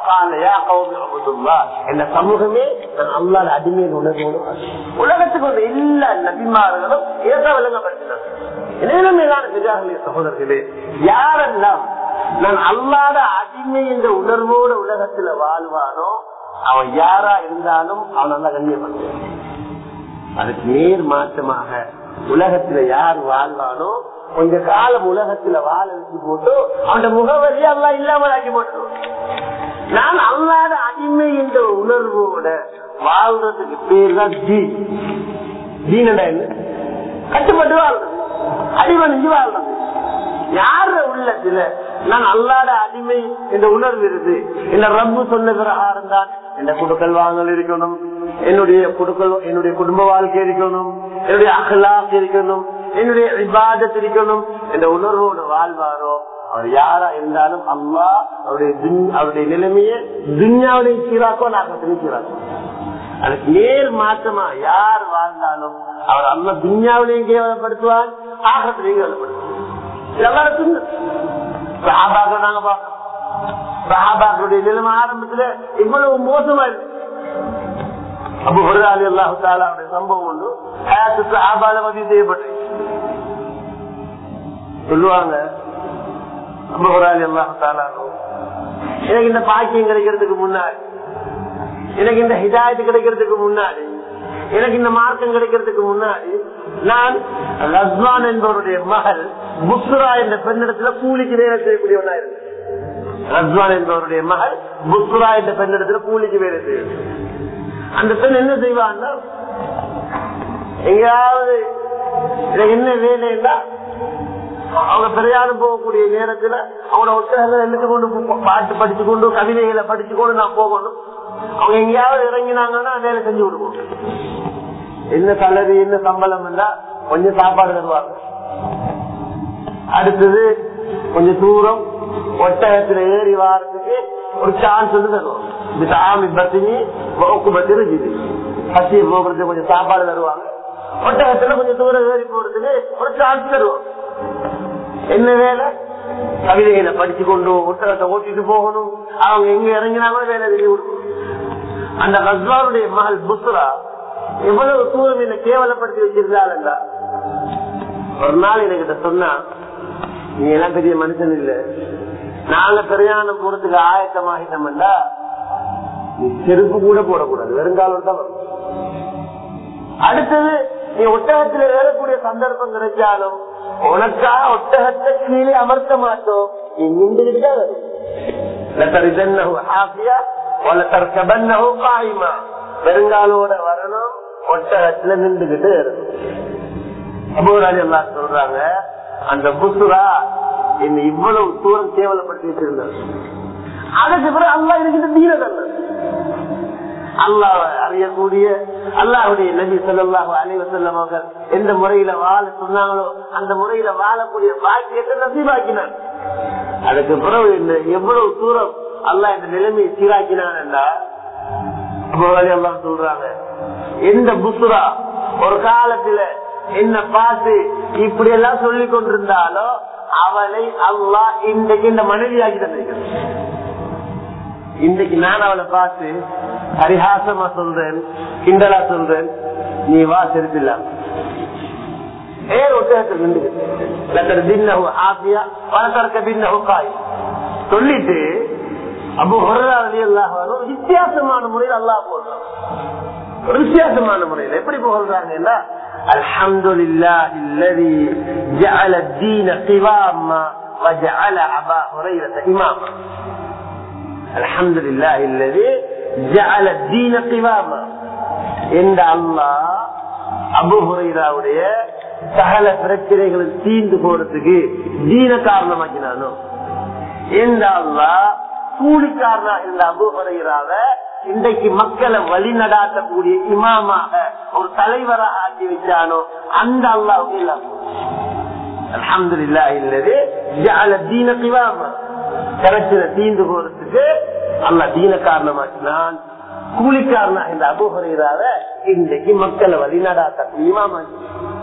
என்ற சமூகமே நான் அல்லாத அடிமையில் உணர்வோடு உலகத்துக்கு வந்து எல்லா நபிமார்களும் ஏற்ற விளங்கப்படுத்தினார் மேலான பெரியார்களே சகோதரர்களே யாரெல்லாம் நான் அல்லாத அடிமை என்ற உணர்வோடு உலகத்துல வாழ்வானோ அவன் யாரா இருந்தாலும் அவன் நல்லா கண்ணியப்படுத்துவான் அதுக்கு நேர் மாற்றமாக உலகத்துல யார் வாழ்வானோ கொஞ்ச காலம் உலகத்துல வாழ வச்சு போட்டு அந்த முகவரி எல்லாம் இல்லாமல் ஆக்கி போட்டோம் நான் அல்லாத அடிமை என்ற உணர்வோட வாழ்றதுக்கு பேர் தான் ஜீ ஜீனடா என்ன கட்டுப்பட்டு வாழ்றது அடிமணிஞ்சு வாழ்றது யார உள்ளத்துல நான் அல்லாத அடிமை என்ற உணர்வு இருக்கு என்ன ரப்பு சொன்ன பிரகாரம் தான் என்ன குடுக்கல் வாங்கல் இருக்கணும் என்னுடைய குடுக்கல் என்னுடைய குடும்ப வாழ்க்கை இருக்கணும் என்னுடைய அகலாக் இருக்கணும் என்னுடைய விவாதத் இருக்கணும் என்ற உணர்வோடு வாழ்வாரோ அவர் யாரா இருந்தாலும் அம்மா அவருடைய அவருடைய நிலைமையை துன்யாவுடைய சீராக்கோ நாக்கத்திலையும் சீராக்கோ அதுக்கு நேர் மாற்றமா யார் வாழ்ந்தாலும் அவர் அம்மா துன்யாவிலையும் கேவலப்படுத்துவார் ஆகத்திலையும் கேவலப்படுத்துவார் இதெல்லாம் சஹாபாக்கள் நாங்க பார்க்கணும் சஹாபாக்களுடைய நிலைமை ஆரம்பத்துல இவ்வளவு மோசமா இருக்கு அபு ஹுராலி அல்லாஹு தாலாவுடைய சம்பவம் ஒன்று ஹயாத்துக்கு ஆபால பதிவு செய்யப்பட்டு சொல்லுவாங்க அபு ஹுராலி அல்லாஹு தாலானோ எனக்கு இந்த பாக்கியம் கிடைக்கிறதுக்கு முன்னாடி எனக்கு இந்த ஹிதாயத்து கிடைக்கிறதுக்கு முன்னாடி எனக்கு இந்த மார்க்கம் கிடைக்கிறதுக்கு முன்னாடி நான் ரஸ்வான் என்பவருடைய மகள் புஸ்ரா என்ற பெண்ணிடத்துல கூலிக்கு வேலை செய்யக்கூடியவனா இருந்தேன் ரஸ்வான் என்பவருடைய மகள் புஸ்ரா என்ற பெண்ணிடத்துல கூலிக்கு வேலை செய்யுது அந்த பெண் என்ன செய்வான்னா எங்கேயாவது எனக்கு என்ன வேலைன்னா அவங்க பிரயாணம் போகக்கூடிய நேரத்துல அவங்களோட ஒட்டகங்களை எழுத்து கொண்டு பாட்டு படிச்சு கொண்டு கவிதைகளை படிச்சு கொண்டு நான் போகணும் அவங்க எங்கேயாவது இறங்கினாங்கன்னா வேலை செஞ்சு கொடுக்கணும் என்ன கலரி என்ன சம்பளம் இருந்தா கொஞ்சம் சாப்பாடு தருவாங்க அடுத்தது கொஞ்சம் தூரம் ஒட்டகத்துல ஏறி வாரத்துக்கு ஒரு சான்ஸ் வந்து தருவாங்க இது சாமி பத்தினி போக்கு பத்திரி இது பசி போக்குறதுக்கு கொஞ்சம் சாப்பாடு தருவாங்க ஒட்டகத்துல கொஞ்சம் தூரம் ஏறி போறதுக்கு ஒரு சான்ஸ் தருவாங்க என்ன வேலை கவிதைகளை படிச்சு கொண்டு ஒட்டகத்தை ஓட்டிட்டு போகணும் அவங்க எங்க இறங்கினாலும் வேலை எழுதி கொடுக்கணும் அந்த ஹஸ்வானுடைய மகள் புஸ்ரா எவ்வளவு தூரம் என்ன கேவலப்படுத்தி வச்சிருந்தாள் ஒரு நாள் எனக்கு சொன்னா நீ எல்லாம் பெரிய மனுஷன் இல்ல நாங்க பிரயாணம் போறதுக்கு ஆயத்தமாகிட்டோம்டா நீ செருப்பு கூட போடக்கூடாது வெறுங்காலம் தான் வரும் அடுத்தது நீ ஒட்டகத்துல ஏறக்கூடிய சந்தர்ப்பம் கிடைச்சாலும் உனக்காக ஒட்டகத்தை கீழே அமர்த்த மாட்டோம் நீ நின்றுகிட்டு தான் வரும் لتردنه حافية ولتركبنه قائما பெருங்காலோட வரணும் ஒட்டகத்துல நின்றுகிட்டு இருக்கணும் அபூராஜ் எல்லாம் சொல்றாங்க அந்த புசுரா என்ன இவ்வளவு தூரம் கேவலப்படுத்தி வச்சிருந்தார் அதுக்கு பிறகு அல்லா இருக்கின்ற தீரதல்ல அல்லாஹ் அறியக்கூடிய அல்லாஹுடைய நபி சொல்லாஹு அலைவசல்லம் அவர்கள் எந்த முறையில வாழ சொன்னாங்களோ அந்த முறையில வாழக்கூடிய பாக்கியத்தை நசீபாக்கினார் அதுக்கு பிறகு இந்த எவ்வளவு தூரம் அல்லாஹ் இந்த நிலைமையை சீராக்கினான் என்றா எல்லாம் சொல்றாங்க எந்த புசுரா ஒரு காலத்துல என்ன பார்த்து இப்படி எல்லாம் சொல்லி கொண்டிருந்தாலோ அவளை அல்லாஹ் இன்றைக்கு இந்த மனைவியாகி தந்திருக்கிறான் இன்றைக்கு நான் அவளை பார்த்து பரிகாசமா சொல்றேன் கிண்டலா சொல்றேன் நீ வா செருப்பில்லாம் ஏன் ஒட்டகத்தில் நின்று சொல்லிட்டு அபு ஹொரலாவது வித்தியாசமான முறையில் அல்லா போடுறான் ஒரு வித்தியாசமான முறையில் எப்படி போடுறாங்கன்னா الحمد لله الذي جعل الدين قواما وجعل أبا هريرة إماما الحمد لله الذي جعل الدين قواما இந்த அல்லாஹ் அபு ஹுரைராவுடைய சகல பிரச்சனைகளை தீர்ந்து போறதுக்கு தீன காரணமாக்கினானோ இந்த அல்லாஹ் கூலிக்காரனா இருந்த அபு ஹுரைராவ இன்றைக்கு மக்களை வழி நடாத்தக்கூடிய இமாமாக ஒரு தலைவராக ஆக்கி வச்சானோ அந்த அல்லாவுக்கு எல்லாம் அலமது இல்லா இல்லது ஜால தீன கிவாமா பிரச்சனை தீர்ந்து போறதுக்கு அல்லா தீன காரணமாக்கினான் கூலிக்காரனா இந்த அபுஹரையிறாத இன்றைக்கு மக்களை வழிநடாத்தக்கூடிய இமாமாக்கி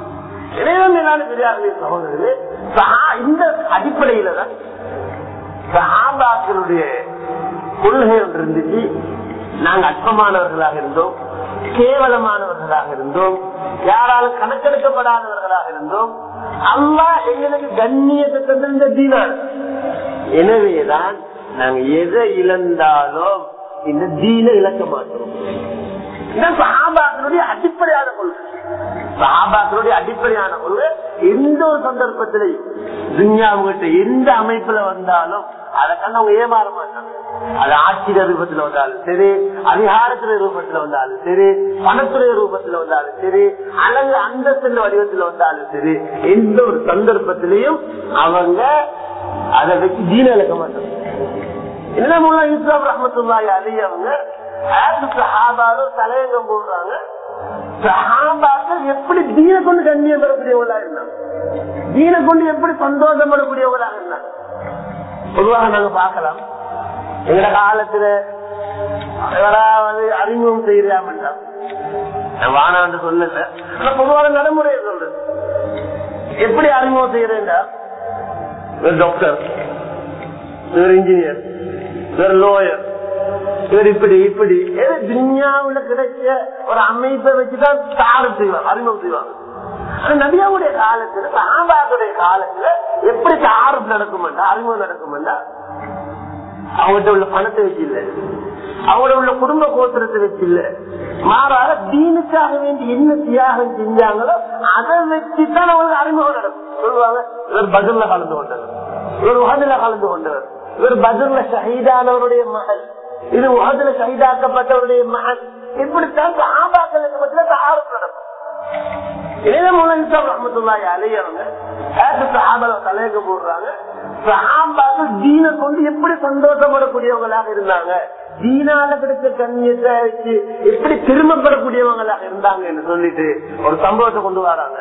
சகோதரர்களே இந்த அடிப்படையில தான் சஹாபாக்களுடைய கொள்கை ஒன்று இருந்துச்சு நாங்க அற்பமானவர்களாக இருந்தோம் கேவலமானவர்களாக இருந்தோம் யாராலும் கணக்கெடுக்கப்படாதவர்களாக இருந்தோம் அல்லா எங்களுக்கு கண்ணியத்தை தந்த தீனார் எனவேதான் நாங்க எதை இழந்தாலும் இந்த தீன இழக்க மாட்டோம் சஹாபாக்களுடைய அடிப்படையான கொள்கை சஹாபாக்களுடைய அடிப்படையான கொள்கை எந்த ஒரு சந்தர்ப்பத்திலையும் துன்யாவுகிட்ட எந்த அமைப்புல வந்தாலும் அதை கண்டு அவங்க ஏமாற மாட்டாங்க அது ஆட்சியர் ரூபத்துல வந்தாலும் சரி அதிகாரத்துறை ரூபத்துல வந்தாலும் சரி பணத்துறை ரூபத்துல வந்தாலும் சரி அல்லது அந்தஸ்து வடிவத்துல வந்தாலும் சரி எந்த ஒரு சந்தர்ப்பத்திலையும் அவங்க அதை வச்சு தீன இழக்க மாட்டாங்க என்ன இஸ்லாம் ரஹமத்துல்லாய் அலி அவங்க சஹாபாலும் தலையங்கம் போடுறாங்க சஹாபாக்கள் எப்படி தீன கொண்டு கண்ணியம் பெறக்கூடியவங்களா இருந்தாங்க தீன கொண்டு எப்படி சந்தோஷம் பெறக்கூடியவங்களாக இருந்தாங்க பொதுவாக நாங்க பார்க்கலாம் எங்கட காலத்துல யாராவது அறிமுகம் செய்யறாம வானான்னு சொல்லல ஆனா பொதுவான நடைமுறையை சொல்றேன் எப்படி அறிமுகம் செய்யறேன்டா டாக்டர் இவர் இன்ஜினியர் இவர் லோயர் இவர் இப்படி இப்படி ஏதோ துன்யாவுல கிடைச்ச ஒரு அமைப்பை வச்சுதான் தாரம் செய்வாங்க அறிமுகம் செய்வாங்க ஆனா நபியாவுடைய காலத்துல சாம்பாருடைய காலத்துல எப்படி தாரம் நடக்குமெண்டா அறிமுகம் நடக்குமெண்டா அவங்கள்ட்ட உள்ள பணத்தை வச்சு இல்ல அவங்களோட உள்ள குடும்ப கோத்திரத்தை வச்சு இல்ல மாறாக தீனுக்காக வேண்டி என்ன தியாகம் செஞ்சாங்களோ அதை வச்சுதான் அவங்களுக்கு அறிமுகம் நடக்கும் சொல்லுவாங்க இவர் பதில்ல கலந்து கொண்டவர் இவர் உகதுல கலந்து கொண்டவர் இவர் பதில்ல ஷஹீதானவருடைய மகள் இது உகதுல ஷஹீதாக்கப்பட்டவருடைய மகன் இப்படித்தான் சாபாக்களுக்கு மட்டும் தாரம் நடக்கும் இதே மூலம் ரஹமத்துல்லாய் அலையவங்க தலையங்க போடுறாங்க சஹாபாக்கள் தீன கொண்டு எப்படி சந்தோஷப்படக்கூடியவங்களாக இருந்தாங்க தீனால கிடைச்ச கண்ணியத்தை வச்சு எப்படி திரும்பப்படக்கூடியவங்களாக இருந்தாங்க என்று சொல்லிட்டு ஒரு சம்பவத்தை கொண்டு வராங்க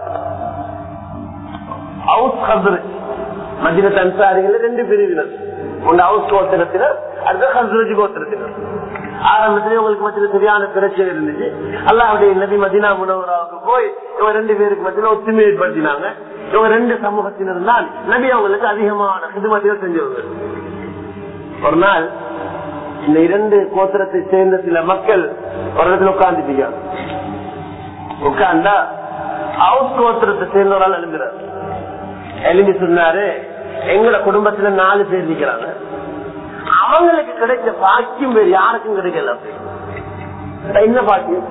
மதின தன்சாரிகள் ரெண்டு பிரிவினர் ஒன்று ஹவுஸ் கோத்திரத்தினர் அடுத்த ஹஸ்ரஜி கோத்திரத்தினர் ஆரம்பத்திலே உங்களுக்கு மத்தியில் சரியான பிரச்சனை இருந்துச்சு அல்லாவுடைய நபி மதினா முனவராவுக்கு போய் இவங்க ரெண்டு பேருக்கு மத்தியில ஒத்துமை ஏற்படுத்தினாங்க இவங்க ரெண்டு சமூகத்தினர் தான் நபி அவங்களுக்கு அதிகமான சிதுமதிகள் செஞ்சவங்க ஒரு நாள் இந்த இரண்டு கோத்திரத்தை சேர்ந்த சில மக்கள் ஒரு இடத்துல உட்கார்ந்துட்டீங்க உட்கார்ந்தா ஹவுஸ் கோத்திரத்தை சேர்ந்தவரால் எழும்புறாரு எழும்பி சொன்னாரு எங்களோட குடும்பத்துல நாலு பேர் இருக்கிறாங்க அவங்களுக்கு கிடைச்ச பாக்கியம் வேறு யாருக்கும் கிடைக்கல என்ன பாக்கியம்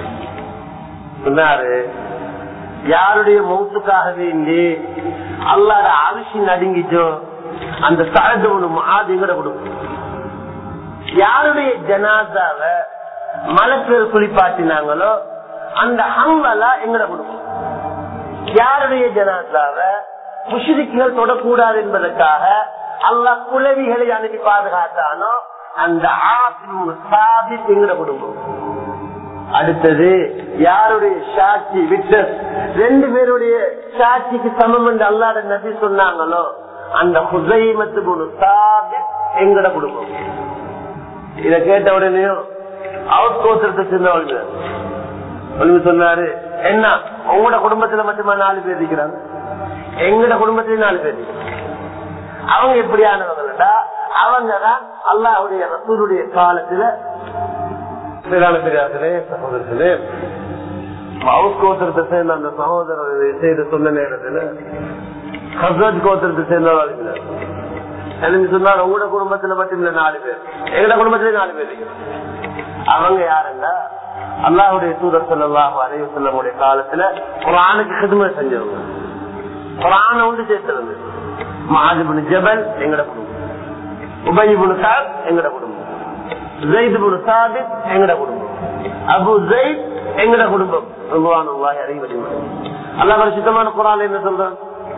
சொன்னாரு யாருடைய மௌத்துக்காக வேண்டி அல்லாட அரிசி நடுங்கிச்சோ அந்த சரது ஒண்ணு மாதிங்கிற குடும்பம் யாருடைய ஜனாதாவ மலப்பேர் குளிப்பாட்டினாங்களோ அந்த ஹங்கலா எங்கட குடும்பம் யாருடைய ஜனாதாவ முஷிரிக்குகள் தொடக்கூடாது என்பதற்காக அல்லாஹ் குலவிகளை அனுப்பி பாதுகாத்தானோ அந்த ஆசிம் எங்கட குடும்பம் அடுத்தது யாருடைய சாட்சி விட்னஸ் ரெண்டு பேருடைய சாட்சிக்கு சமம் என்று அல்லாட நபி சொன்னாங்களோ அந்த ஹுசைமத்து குழு எங்கட குடும்பம் இத கேட்ட உடனேயும் அவுட் கோத்திரத்தை சேர்ந்தவங்க ஒழுங்கு சொன்னாரு என்ன உங்களோட குடும்பத்துல மட்டுமா நாலு பேர் இருக்கிறாங்க எங்கட குடும்பத்திலயும் நாலு பேர் இருக்கிறாங்க. அவங்க எப்படியானவங்கடா அவங்க தான் அல்லாவுடைய ரசூலுடைய காலத்துல மேலான பெரியார்களே சகோதரர்களே மவுஸ் கோத்திரத்தை சேர்ந்த அந்த சகோதரர் செய்து சொன்ன நேரத்துல ஹசரத் கோத்திரத்தை சேர்ந்தவர்கள் எழுதி சொன்னார் உங்களோட குடும்பத்துல மட்டும் இல்ல நாலு பேர் எங்களோட குடும்பத்திலே நாலு பேர் இருக்கிறாங்க. அவங்க யாருன்னா அல்லாஹுடைய தூதர் சொல்லலாம் அலைய சொல்லமுடைய காலத்துல குரானுக்கு கிதுமை செஞ்சவங்க குரான உண்டு சேர்த்திருந்து மாஜிபுன் ஜபல் எங்கட குடும்பம் உபயிபுன் சாத் எங்கட குடும்பம் ஜெயிதுபுன் சாபித் எங்கட குடும்பம் அபு ஜெயித் எங்கட குடும்பம் ரகுவானுல்லாஹி அலைஹி வஸல்லம் அல்லாஹ் பரிசுத்தமான குரான் என்ன சொல்றான்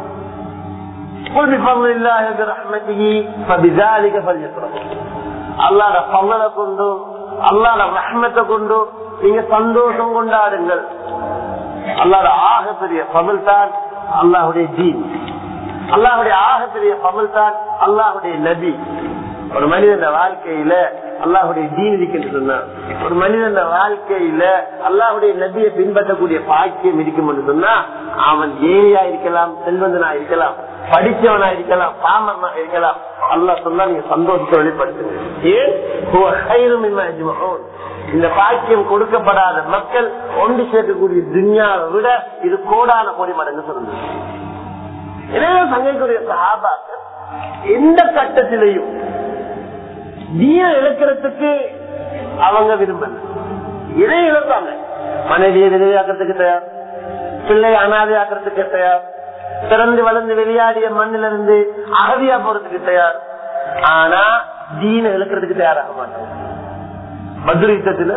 قل بفضل الله برحمته فبذلك فليفرحوا அல்லாட பவனை கொண்டு அல்லாட ரஹ்மத்தை கொண்டு நீங்க சந்தோஷம் கொண்டாடுங்கள் அல்லாட ஆக பெரிய பகல் தான் அல்லாஹுடைய தீன் அல்லாஹுடைய ஆக பெரிய பகல் தான் அல்லாஹுடைய நபி ஒரு மனிதன் வாழ்க்கையில அல்லாஹுடைய தீன் இருக்குன்னு சொன்னான் ஒரு மனிதன் வாழ்க்கையில அல்லாஹுடைய நபியை பின்பற்றக்கூடிய பாக்கியம் இருக்கும் என்று சொன்னா அவன் ஏழையா இருக்கலாம் செல்வந்தனா இருக்கலாம் படிச்சவனா இருக்கலாம் பாமரனா இருக்கலாம் அல்லா சொன்னா நீங்க சந்தோஷத்தை வெளிப்படுத்துங்க ஏன் ஹுவ கைரும் மிம்மா யஜ்மஊன். இந்த பாக்கியம் கொடுக்கப்படாத மக்கள் ஒன்று சேர்க்கக்கூடிய துன்யாவை விட இது கோடான கோடி மடங்கு சொல்லுங்க எனவே சங்கைக்குரிய சகாபாக்கள் எந்த கட்டத்திலையும் தீய இழக்கிறதுக்கு அவங்க விரும்பல இதை இழப்பாங்க மனைவியை விதவியாக்கிறதுக்கு தயார் பிள்ளை அனாதையாக்கிறதுக்கு தயார் பிறந்து வளர்ந்து வெளியாடிய மண்ணில இருந்து அகதியா போறதுக்கு தயார் ஆனா தீன இழக்கிறதுக்கு தயாராக மாட்டாங்க பத்ரு யுத்தத்துல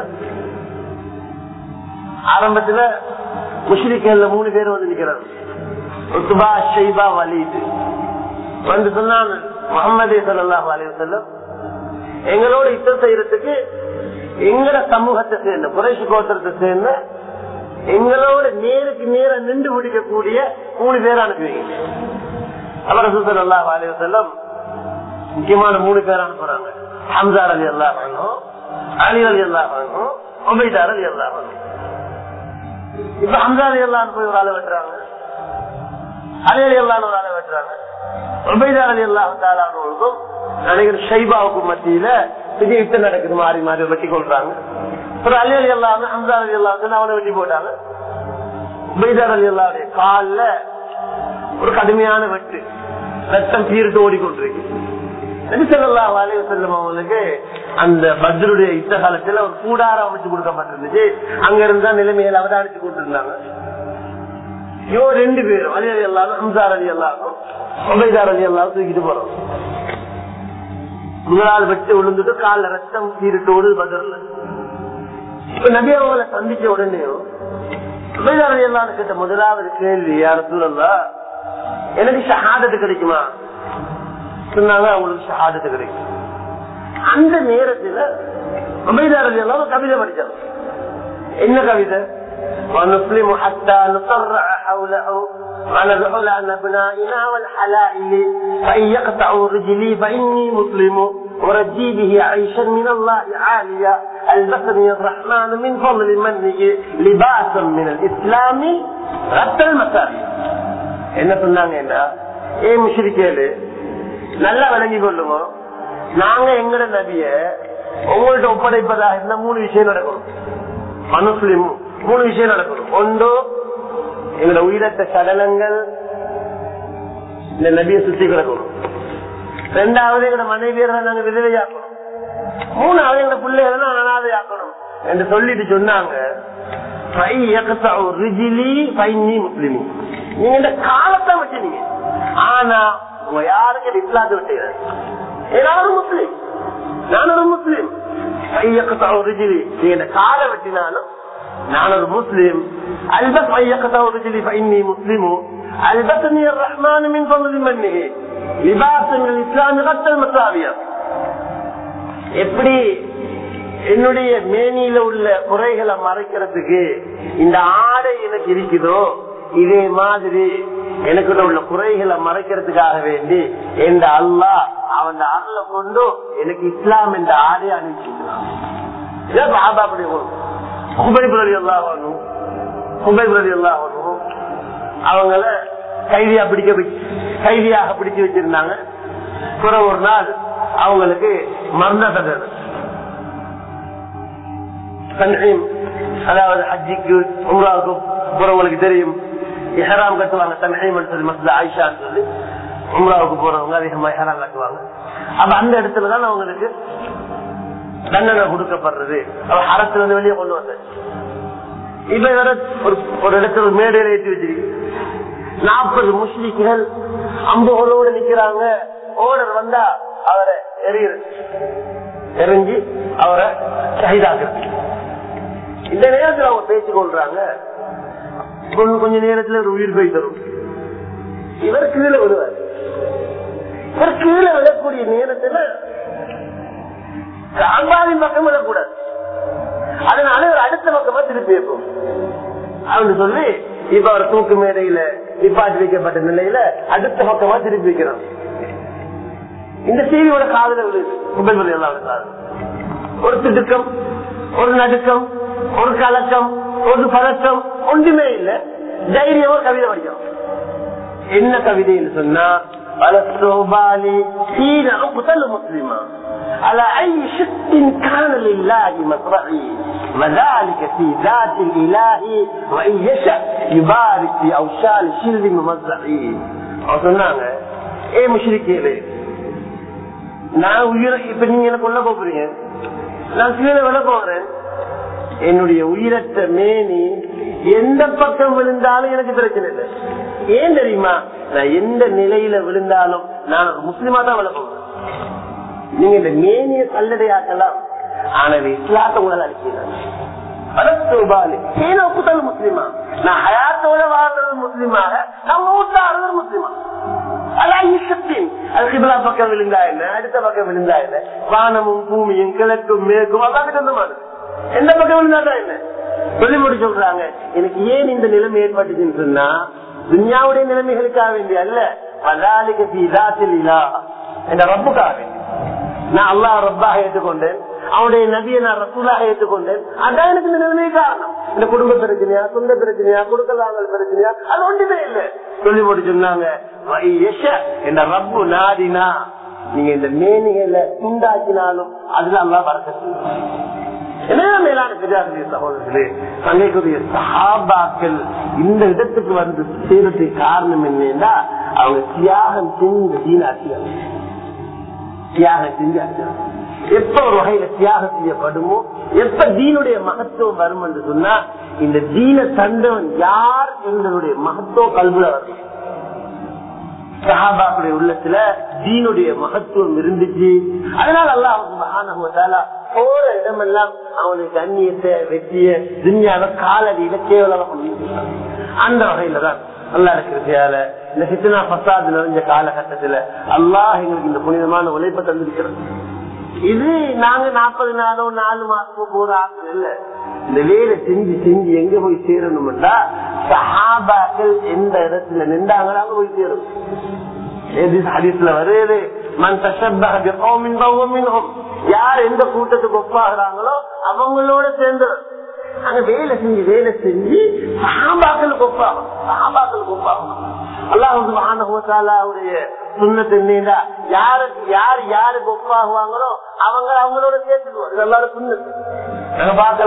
ஆரம்பத்துல முஸ்லிக்கல்ல மூணு பேர் வந்து நிக்கிறாங்க உத்பா ஷைபா வலீது வந்து சொன்னாங்க முகமது சல்லாஹ் அலைவசல்லம் எங்களோட யுத்தம் செய்யறதுக்கு எங்கட சமூகத்தை சேர்ந்த குறைஷி கோத்திரத்தை சேர்ந்த எங்களோட நேருக்கு நேர நின்று பிடிக்கக்கூடிய மூணு பேர் அனுப்புவீங்க அவர் சுசல் அல்லாஹ் அலைவசல்லம் முக்கியமான மூணு பேர் அனுப்புறாங்க ஹம்சார் அலி அல்லா வாங்கும் அலி அலி அல்லா வாங்கும் ஒபைதார் அலி அல்லா வாங்கும் இப்ப ஹம்சா அலி அல்லா போய் ஒரு ஆளை வெட்டுறாங்க அலி அலி அல்லான்னு ஒரு ஆளை வெட்டுறாங்க ஒபைதார் அலி அல்லா தாலானவர்களுக்கும் நினைக்கிற ஷைபாவுக்கு மத்தியில பெரிய யுத்தம் நடக்குது மாறி மாறி வெட்டி கொள்றாங்க அப்புறம் அலி அலி அல்லா ஹம்சா அலி அல்லா அவனை வெட்டி போட்டாங்க உபைதார் அலி அல்லாவுடைய கால்ல ஒரு கடுமையான வெட்டு ரத்தம் பீரிட்டு ஓடிக்கொண்டிருக்கு அவங்களுக்கு அந்த பத்ருடைய யுத்த காலத்துல ஒரு கூடாரம் அமைச்சு கொடுக்கப்பட்டிருந்துச்சு அங்க இருந்தா நிலைமையில அவதானிச்சு கொண்டிருந்தாங்க யோ ரெண்டு பேரும் அலி அலி எல்லாரும் ஹம்சார் அலி எல்லாரும் ஒபைதார் அலி எல்லாரும் தூக்கிட்டு போறோம் முதலாவது வெட்டு விழுந்துட்டு கால ரத்தம் சீரிட்டோடு பதர்ல இப்ப நபி அவங்களை சந்திச்ச உடனே ஒபைதார் அலி எல்லாரும் கிட்ட முதலாவது கேள்வி யார சூழல்லா எனக்கு ஷஹாதத்து கிடைக்குமா சொன்னாங்க அவங்களுக்கு ஷஹாதத்து கிடைக்கும் அந்த நேரத்துல அமைதார் அலி எல்லாம் கவிதை படிச்சாங்க என்ன கவிதை ونسلم حتى نصرع حوله ونذعل عن ابنائنا والحلائل فان يقطعوا رجلي فاني مسلم ورجي به عيشا من الله عاليا البسني الرحمن من فضل منه لباسا من الاسلام غطى المساجد என்ன சொன்னாங்க என்ன ஏ முஷிரிக்கேலு நல்லா விளங்கி கொள்ளுங்க நாங்க எங்கட நபிய உங்கள்ட்ட ஒப்படைப்பதாக இருந்தா மூணு விஷயம் நடக்கணும் மனுஸ்லிம் மூணு விஷயம் நடக்கணும் ஒன்று எங்களோட உயிரத்த சடலங்கள் இந்த நபியை சுத்தி கிடக்கணும் ரெண்டாவது எங்களோட மனைவியரை நாங்க விதவையாக்கணும் மூணாவது எங்களோட பிள்ளைகளை நான் அனாதையாக்கணும் என்று சொல்லிட்டு சொன்னாங்க "ஃபை யக்தஉ ரிஜிலி ஃபைன்னி முஸ்லிமி." நீங்க இந்த காலத்தை வச்சுனீங்க ஆனா உங்க யாருக்கு இஸ்லாத்தை விட்டீங்க நான் ஒரு முஸ்லீம் நான் ஒரு முஸ்லீம் "ஃபை யக்தஉ ரிஜிலி." நீங்க இந்த காலை வெட்டினாலும் நான் ஒரு முஸ்லீம் அல்பஸ் "ஃபை யக்தஉ ரிஜிலி ஃபைன்னி முஸ்லிமு." அல்பஸ்னி الرحمن من فضل منه لباس من الاسلام غطى المساويه எப்படி என்னுடைய மேனியில உள்ள குறைகளை மறைக்கிறதுக்கு இந்த ஆடை எனக்கு இருக்குதோ இதே மாதிரி எனக்குள்ள உள்ள குறைகளை மறைக்கிறதுக்காக வேண்டி எந்த அல்லாஹ் அவன் அருளை கொண்டு எனக்கு இஸ்லாம் என்ற ஆடை அனுப்பிச்சிருக்கிறான் எல்லாம் வரணும் குபைபுரதி எல்லாம் வரணும் அவங்கள கைதியா பிடிக்க வச்சு- கைதியாக பிடிச்சு வச்சிருந்தாங்க பிறகு ஒரு நாள் அவங்களுக்கு மரண தண்டனை தன்ஹீம், அதாவது ஹஜ்ஜிக்கு உம்ராவுக்கு போறவங்களுக்கு தெரியும் இஹராம் கட்டுவாங்க தன்ஹீம் சொல்லி மசூத் ஆயிஷா சொல்லி உம்ராவுக்கு போறவங்க அதிகமா இஹராம் கட்டுவாங்க அப்ப அந்த இடத்துலதான் அவங்களுக்கு தண்டனை கொடுக்கப்படுறது அவ அரசுல இருந்து வெளியே கொண்டு வந்த இப்ப வேற ஒரு ஒரு இடத்துல ஒரு மேடையில ஏற்றி வச்சிருக்கு நாற்பது முஸ்லிக்குகள் அம்புகளோடு நிக்கிறாங்க ஓடர் வந்தா அவரை எறியுறது எரிஞ்சு அவரை ஷஹீதாக்குறது இந்த நேரத்தில் அவங்க பேசிக் கொள்றாங்க கொஞ்ச- கொஞ்ச நேரத்துல ஒரு உயிர் போய் தரும் இவர் கீழே விடுவார் இவர் கீழே விழக்கூடிய நேரத்துல அம்பாவின் பக்கம் விழக்கூடாது அதனால ஒரு அடுத்த பக்கமா திருப்பி வைப்போம் அப்படின்னு சொல்லி இப்ப அவர் தூக்கு மேடையில நிப்பாட்டி வைக்கப்பட்ட நிலையில அடுத்த பக்கமா திருப்பி வைக்கிறோம் இந்த செய்தியோட காதல விழுது கும்பல் வலி எல்லாம் காதல் ஒரு திடுக்கம் ஒரு நடுக்கம் ஒரு கலக்கம் ஒரு பதக்கம் ஒன்றுமே இல்ல தைரியமா கவிதை படிக்கும் என்ன கவிதைன்னு சொன்னா அலஸ்தோபாலி ஹீன அப்தல் முஸ்லிமா على أي شق كان لله مصرعي وذلك في ذات الإله وإن يشاء يبارك في أوشال شل ممزعي அவன் சொன்னாங்க ஏ முஷ்ரிக்கேலே நான் உயிரை இப்ப நீங்க எனக்கு உள்ள போறீங்க நான் கீழே விழ போகிறேன் என்னுடைய உயிரற்ற மேனி எந்த பக்கம் விழுந்தாலும் எனக்கு பிரச்சனை இல்லை ஏன் தெரியுமா நான் எந்த நிலையில விழுந்தாலும் நான் ஒரு முஸ்லிமா தான் விழ போகிறேன் நீங்க இந்த மேனிய கல்லடையாக்கலாம் ஆனா இது இஸ்லாத்தை உங்களால் அழிக்கிறாங்க முஸ்லிமா நான் ஹயாத்தோட வாழ்றது முஸ்லிமாக நான் மூத்தாடுறது முஸ்லிமா பக்கம் விழுந்தா என்ன அடுத்த பக்கம் விழுந்தா என்ன வானமும் பூமியும் கிழக்கும் மேற்கும் அல்லாமே சொந்தமானது எந்த பக்கம் விழுந்தாதான் என்ன சொல்லி முடி சொல்றாங்க எனக்கு ஏன் இந்த நிலைமை ஏற்பட்டுச்சுன்னு சொன்னா துன்யாவுடைய நிலைமைகளுக்காக வேண்டிய அல்ல அதாலிக்கு இதாத்தில் இல்லா என்ற ரப்புக்காக வேண்டி நான் அல்லாஹ் ரப்பாக ஏற்றுக்கொண்டேன் அவனுடைய நபியை நான் ரசூலாக ஏற்றுக்கொண்டேன் அதான் எனக்கு இந்த நிலைமை காரணம் இந்த குடும்ப பிரச்சனையா சொந்த பிரச்சனையா கொடுக்கலாங்கல் பிரச்சனையா அது ஒன்றுமே இல்லை சொல்லி போட்டு சொன்னாங்க "வை யஷ" என்ற ரப்பு நாடினா நீங்க இந்த மேனிகளை துண்டாக்கினாலும் அதுல அல்லா பறக்க என்ன மேலான பெரியாருடைய சகோதரர்களே தங்கைக்குரிய சஹாபாக்கள் இந்த இடத்துக்கு வந்து சேரத்துக்கு காரணம் என்னன்னா அவங்க தியாகம் செஞ்சு தீனாக்கியாங்க தியாகம் செஞ்சாங்க எப்ப ஒரு வகையில தியாகம் செய்யப்படுமோ எப்ப தீனுடைய மகத்துவம் வரும் என்று சொன்னா இந்த தீன தந்தவன் யார் என்பதனுடைய மகத்துவம் கல்வில வரும் சஹாபாக்குடைய உள்ளத்துல தீனுடைய மகத்துவம் இருந்துச்சு அதனால அல்லாஹ் சுப்ஹானஹு வ தஆலா போற இடமெல்லாம் அவனுக்கு அந்நியத்தை வெற்றிய துன்யாவை காலடியில கேவலமா கொண்டு வந்துட்டான். அந்த வகையில தான் அல்லா இருக்கிறதால இந்த சித்தனா பசாது நிறைஞ்ச காலகட்டத்துல அல்லாஹ் எங்களுக்கு இந்த புனிதமான உழைப்பை தந்திருக்கிறது இது நாங்க நாற்பது நாளோ நாலு மாசமோ போற ஆசை இல்ல இந்த வேலை செஞ்சு செஞ்சு எங்க போய் சேரணும்டா சஹாபாக்கள் எந்த இடத்துல நின்றாங்களோ அங்க போய் சேரும் எது ஹதீஸ்ல வருது மன் தஷப்பஹ பிகௌமின் ஃபஹுவ மின்ஹும் யார் எந்த கூட்டத்துக்கு ஒப்பாகிறாங்களோ அவங்களோட சேர்ந்து அங்க வேலை செஞ்சு வேலை செஞ்சு சஹாபாக்களுக்கு ஒப்பாகும் சஹாபாக்களுக்கு ஒப்பாகும் அல்லாஹ் சுப்ஹானஹு வ தஆலாவுடைய சுன்னத் என்னடா யாருக்கு யார் யாருக்கு ஒப்பாகுவாங்களோ அவங்க அவங்களோட சேர்த்துக்குவோம் இது எல்லாரும் சுன்னத் நாங்க பார்க்கலாம்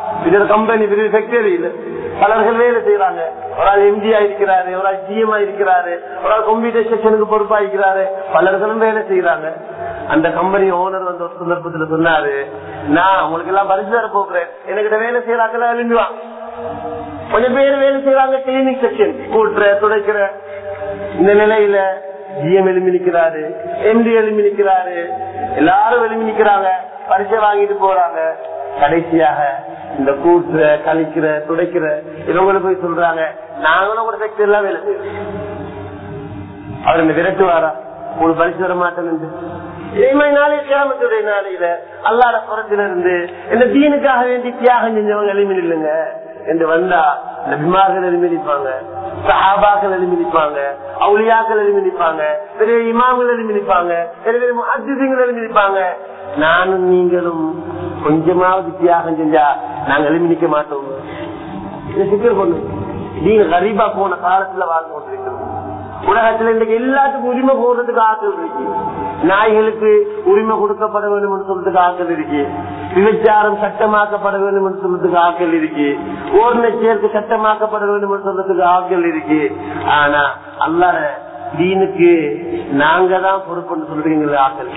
பெரிய கம்பெனி பெரிய ஃபேக்டரியில் பலர்கள் வேலை செய்யறாங்க ஒரு ஆள் எம்டியா இருக்கிறாரு ஒரு ஆள் ஜிஎம்ஆ இருக்கிறாரு ஒரு ஆள் கம்ப்யூட்டர் செக்ஷனுக்கு பொறுப்பா இருக்கிறாரு பலர்களும் வேலை செய்யறாங்க அந்த கம்பெனி ஓனர் வந்து ஒரு சந்தர்ப்பத்துல சொன்னாரு நான் உங்களுக்கு எல்லாம் பரிசு தர போகிறேன் என்கிட்ட வேலை செய்யறாங்கல்ல எழுந்துவான் கொஞ்சம் பேர் வேலை செய்யறாங்க கிளீனிக் செக்ஷன் கூட்டுற துடைக்கிற இந்த நிலையில ஜிஎம் எழுமி நிக்கிறாரு எம்டி எழுமி நிக்கிறாரு எல்லாரும் எழுமி நிக்கிறாங்க பரிசை வாங்கிட்டு போறாங்க கடைசியாக இந்த கூட்டுற கழிக்கிற துடைக்கிற இவங்களை போய் சொல்றாங்க நாங்களும் ஒரு ஃபேக்டரி எல்லாம் வேலை செய்யறோம் அவர் என்ன விரட்டுவாரா ஒரு பரிசு வர மாட்டேன் இதே நாளை கிராமத்துடைய நாளையில அல்லாத புறத்திலிருந்து இந்த தீனுக்காக வேண்டி தியாகம் செஞ்சவங்க எழுமி நில்லுங்க என்று வந்தா இந்த பிமார்கள் எழுமி நிற்பாங்க சஹாபாக்கள் எழுமி நிற்பாங்க அவுளியாக்கள் எழுமி நிற்பாங்க பெரிய இமாம்கள் எழுமி நிற்பாங்க பெரிய பெரிய அஜிசிங்கள் எழுமி நிற்பாங்க நானும் நீங்களும் கொஞ்சமாவது தியாகம் செஞ்சா நாங்க எழுமி நிக்க மாட்டோம் இதை சிக்கல் பண்ணு நீங்க கரீபா போன காலத்துல வாழ்ந்து கொண்டிருக்கிறோம் உலகத்துல இன்றைக்கு எல்லாத்துக்கும் உரிமை போடுறதுக்கு ஆக்கள் இருக்கு நாய்களுக்கு உரிமை கொடுக்கப்பட வேண்டும் என்று சொல்றதுக்கு ஆக்கள் இருக்கு விபச்சாரம் சட்டமாக்கப்பட வேண்டும் என்று சொல்றதுக்கு ஆக்கள் இருக்கு ஓர்மை சேர்க்கு சட்டமாக்கப்பட வேண்டும் என்று சொல்றதுக்கு ஆக்கள் இருக்கு ஆனா அல்லாத தீனுக்கு நாங்க தான் பொறுப்புன்னு சொல்றீங்களா ஆக்கள்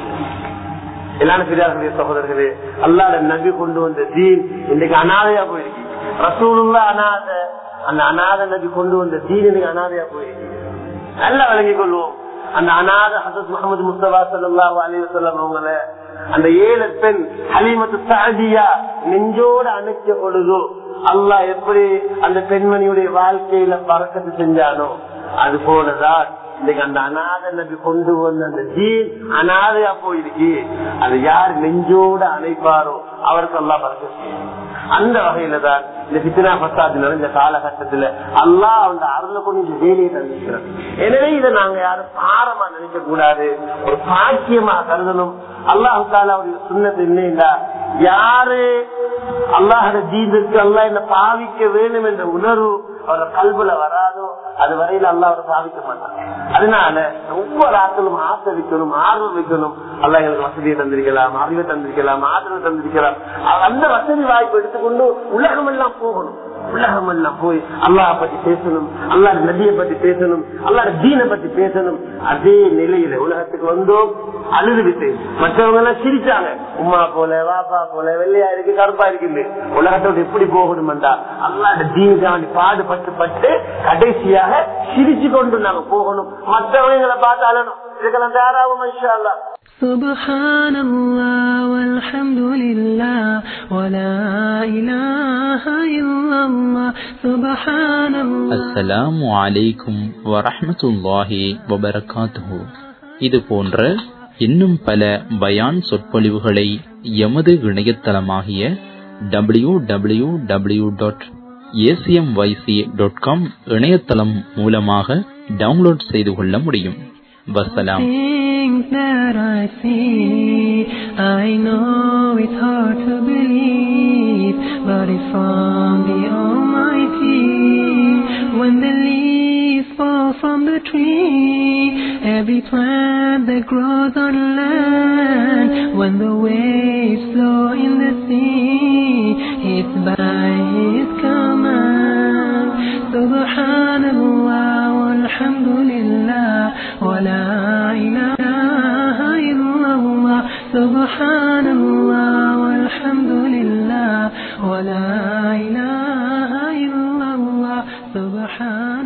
எல்லாரும் பெரியார்களுடைய சகோதரர்களே அல்லாத நபி கொண்டு வந்த தீன் இன்னைக்கு அனாதையா போயிருக்கு ரசூலுல்லா அனாத அந்த அநாத நபி கொண்டு வந்த தீன் இன்னைக்கு அனாதையா போயிருக்கு நல்லா விளங்கிக் கொள்வோம் அந்த அநாத ஹசத் முகமது முஸ்தபா சல்லாஹூ அலி வசல்லம் அவங்கள அந்த ஏழு பெண் ஹலீமத்து சாதியா நெஞ்சோட அணைச்ச பொழுதோ அல்லாஹ் எப்படி அந்த பெண்மணியுடைய வாழ்க்கையில பறக்கத்து செஞ்சானோ அது போலதான் இன்னைக்கு அந்த அநாத நபி கொண்டு வந்த அந்த ஜீன் அநாதையா போயிருக்கு அது யார் நெஞ்சோட அணைப்பாரோ அவருக்கு எல்லாம் பறக்க அந்த வகையில தான் இந்த பித்னா பசாது நிறைஞ்ச காலகட்டத்துல அல்லா அந்த அருளை கொண்டு வேலையை தந்திருக்கிறார் எனவே இதை நாங்க யாரும் பாரமா நினைக்க கூடாது ஒரு பாக்கியமா கருதணும் அல்லாஹு தாலாவுடைய சுண்ணத்து இல்லைங்களா யாரு அல்லாஹோட தீனுக்கு அல்லா என்ன பாவிக்க வேண்டும் என்ற உணர்வு அவரோட கல்வில வராதோ அது வரையில அல்லா அவரை பாவிக்க மாட்டாங்க அதனால ஒவ்வொரு ஆட்களும் ஆசை வைக்கணும் ஆர்வம் வைக்கணும் அல்லா எங்களுக்கு வசதியை தந்திருக்கலாம் அறிவை தந்திருக்கலாம் ஆதரவு தந்திருக்கலாம் அந்த வசதி வாய்ப்பு எடுத்துக்கொண்டு உலகம் எல்லாம் போகணும் உலகம் எல்லாம் போய் அல்லாஹ் பத்தி பேசணும் அல்லாஹ் நதியை பத்தி பேசணும் அல்லாஹ் தீனை பத்தி பேசணும் அதே நிலையில உலகத்துக்கு வந்தோம் அழுது விட்டு மற்றவங்க எல்லாம் சிரிச்சாங்க உமா போல வாப்பா போல வெள்ளையா இருக்கு கருப்பா இருக்கு உலகத்தோட எப்படி போகணும்டா அல்லாட தீனுக்காண்டி பாடுபட்டு பட்டு கடைசியாக சிரிச்சு கொண்டு நாங்க போகணும் மற்றவங்களை பார்த்து அழணும் இதுக்கெல்லாம் தாராவும் இன்ஷா அல்லாஹ் سبحان الله والحمد لله ولا إله إلا الله سبحان الله அஸ்ஸலாமு அலைக்கும் வரஹ்மத்துல்லாஹி வபரகாத்துஹு இது போன்ற இன்னும் பல பயான் சொற்பொழிவுகளை எமது இணையதளமாகிய W W W dot ACMYC dot com இணையதளம் மூலமாக டவுன்லோட் செய்து கொள்ள முடியும் வசலாம் Things that I see, I know it's hard to believe, but it's from the Almighty. When the leaves fall from the tree, every plant that grows on land, when the waves flow in the sea, it's by His command. Subhanallah, walhamdulillah, wa la ilaha illallah. Subhanallah, walhamdulillah, wa la ilaha illallah. Subhan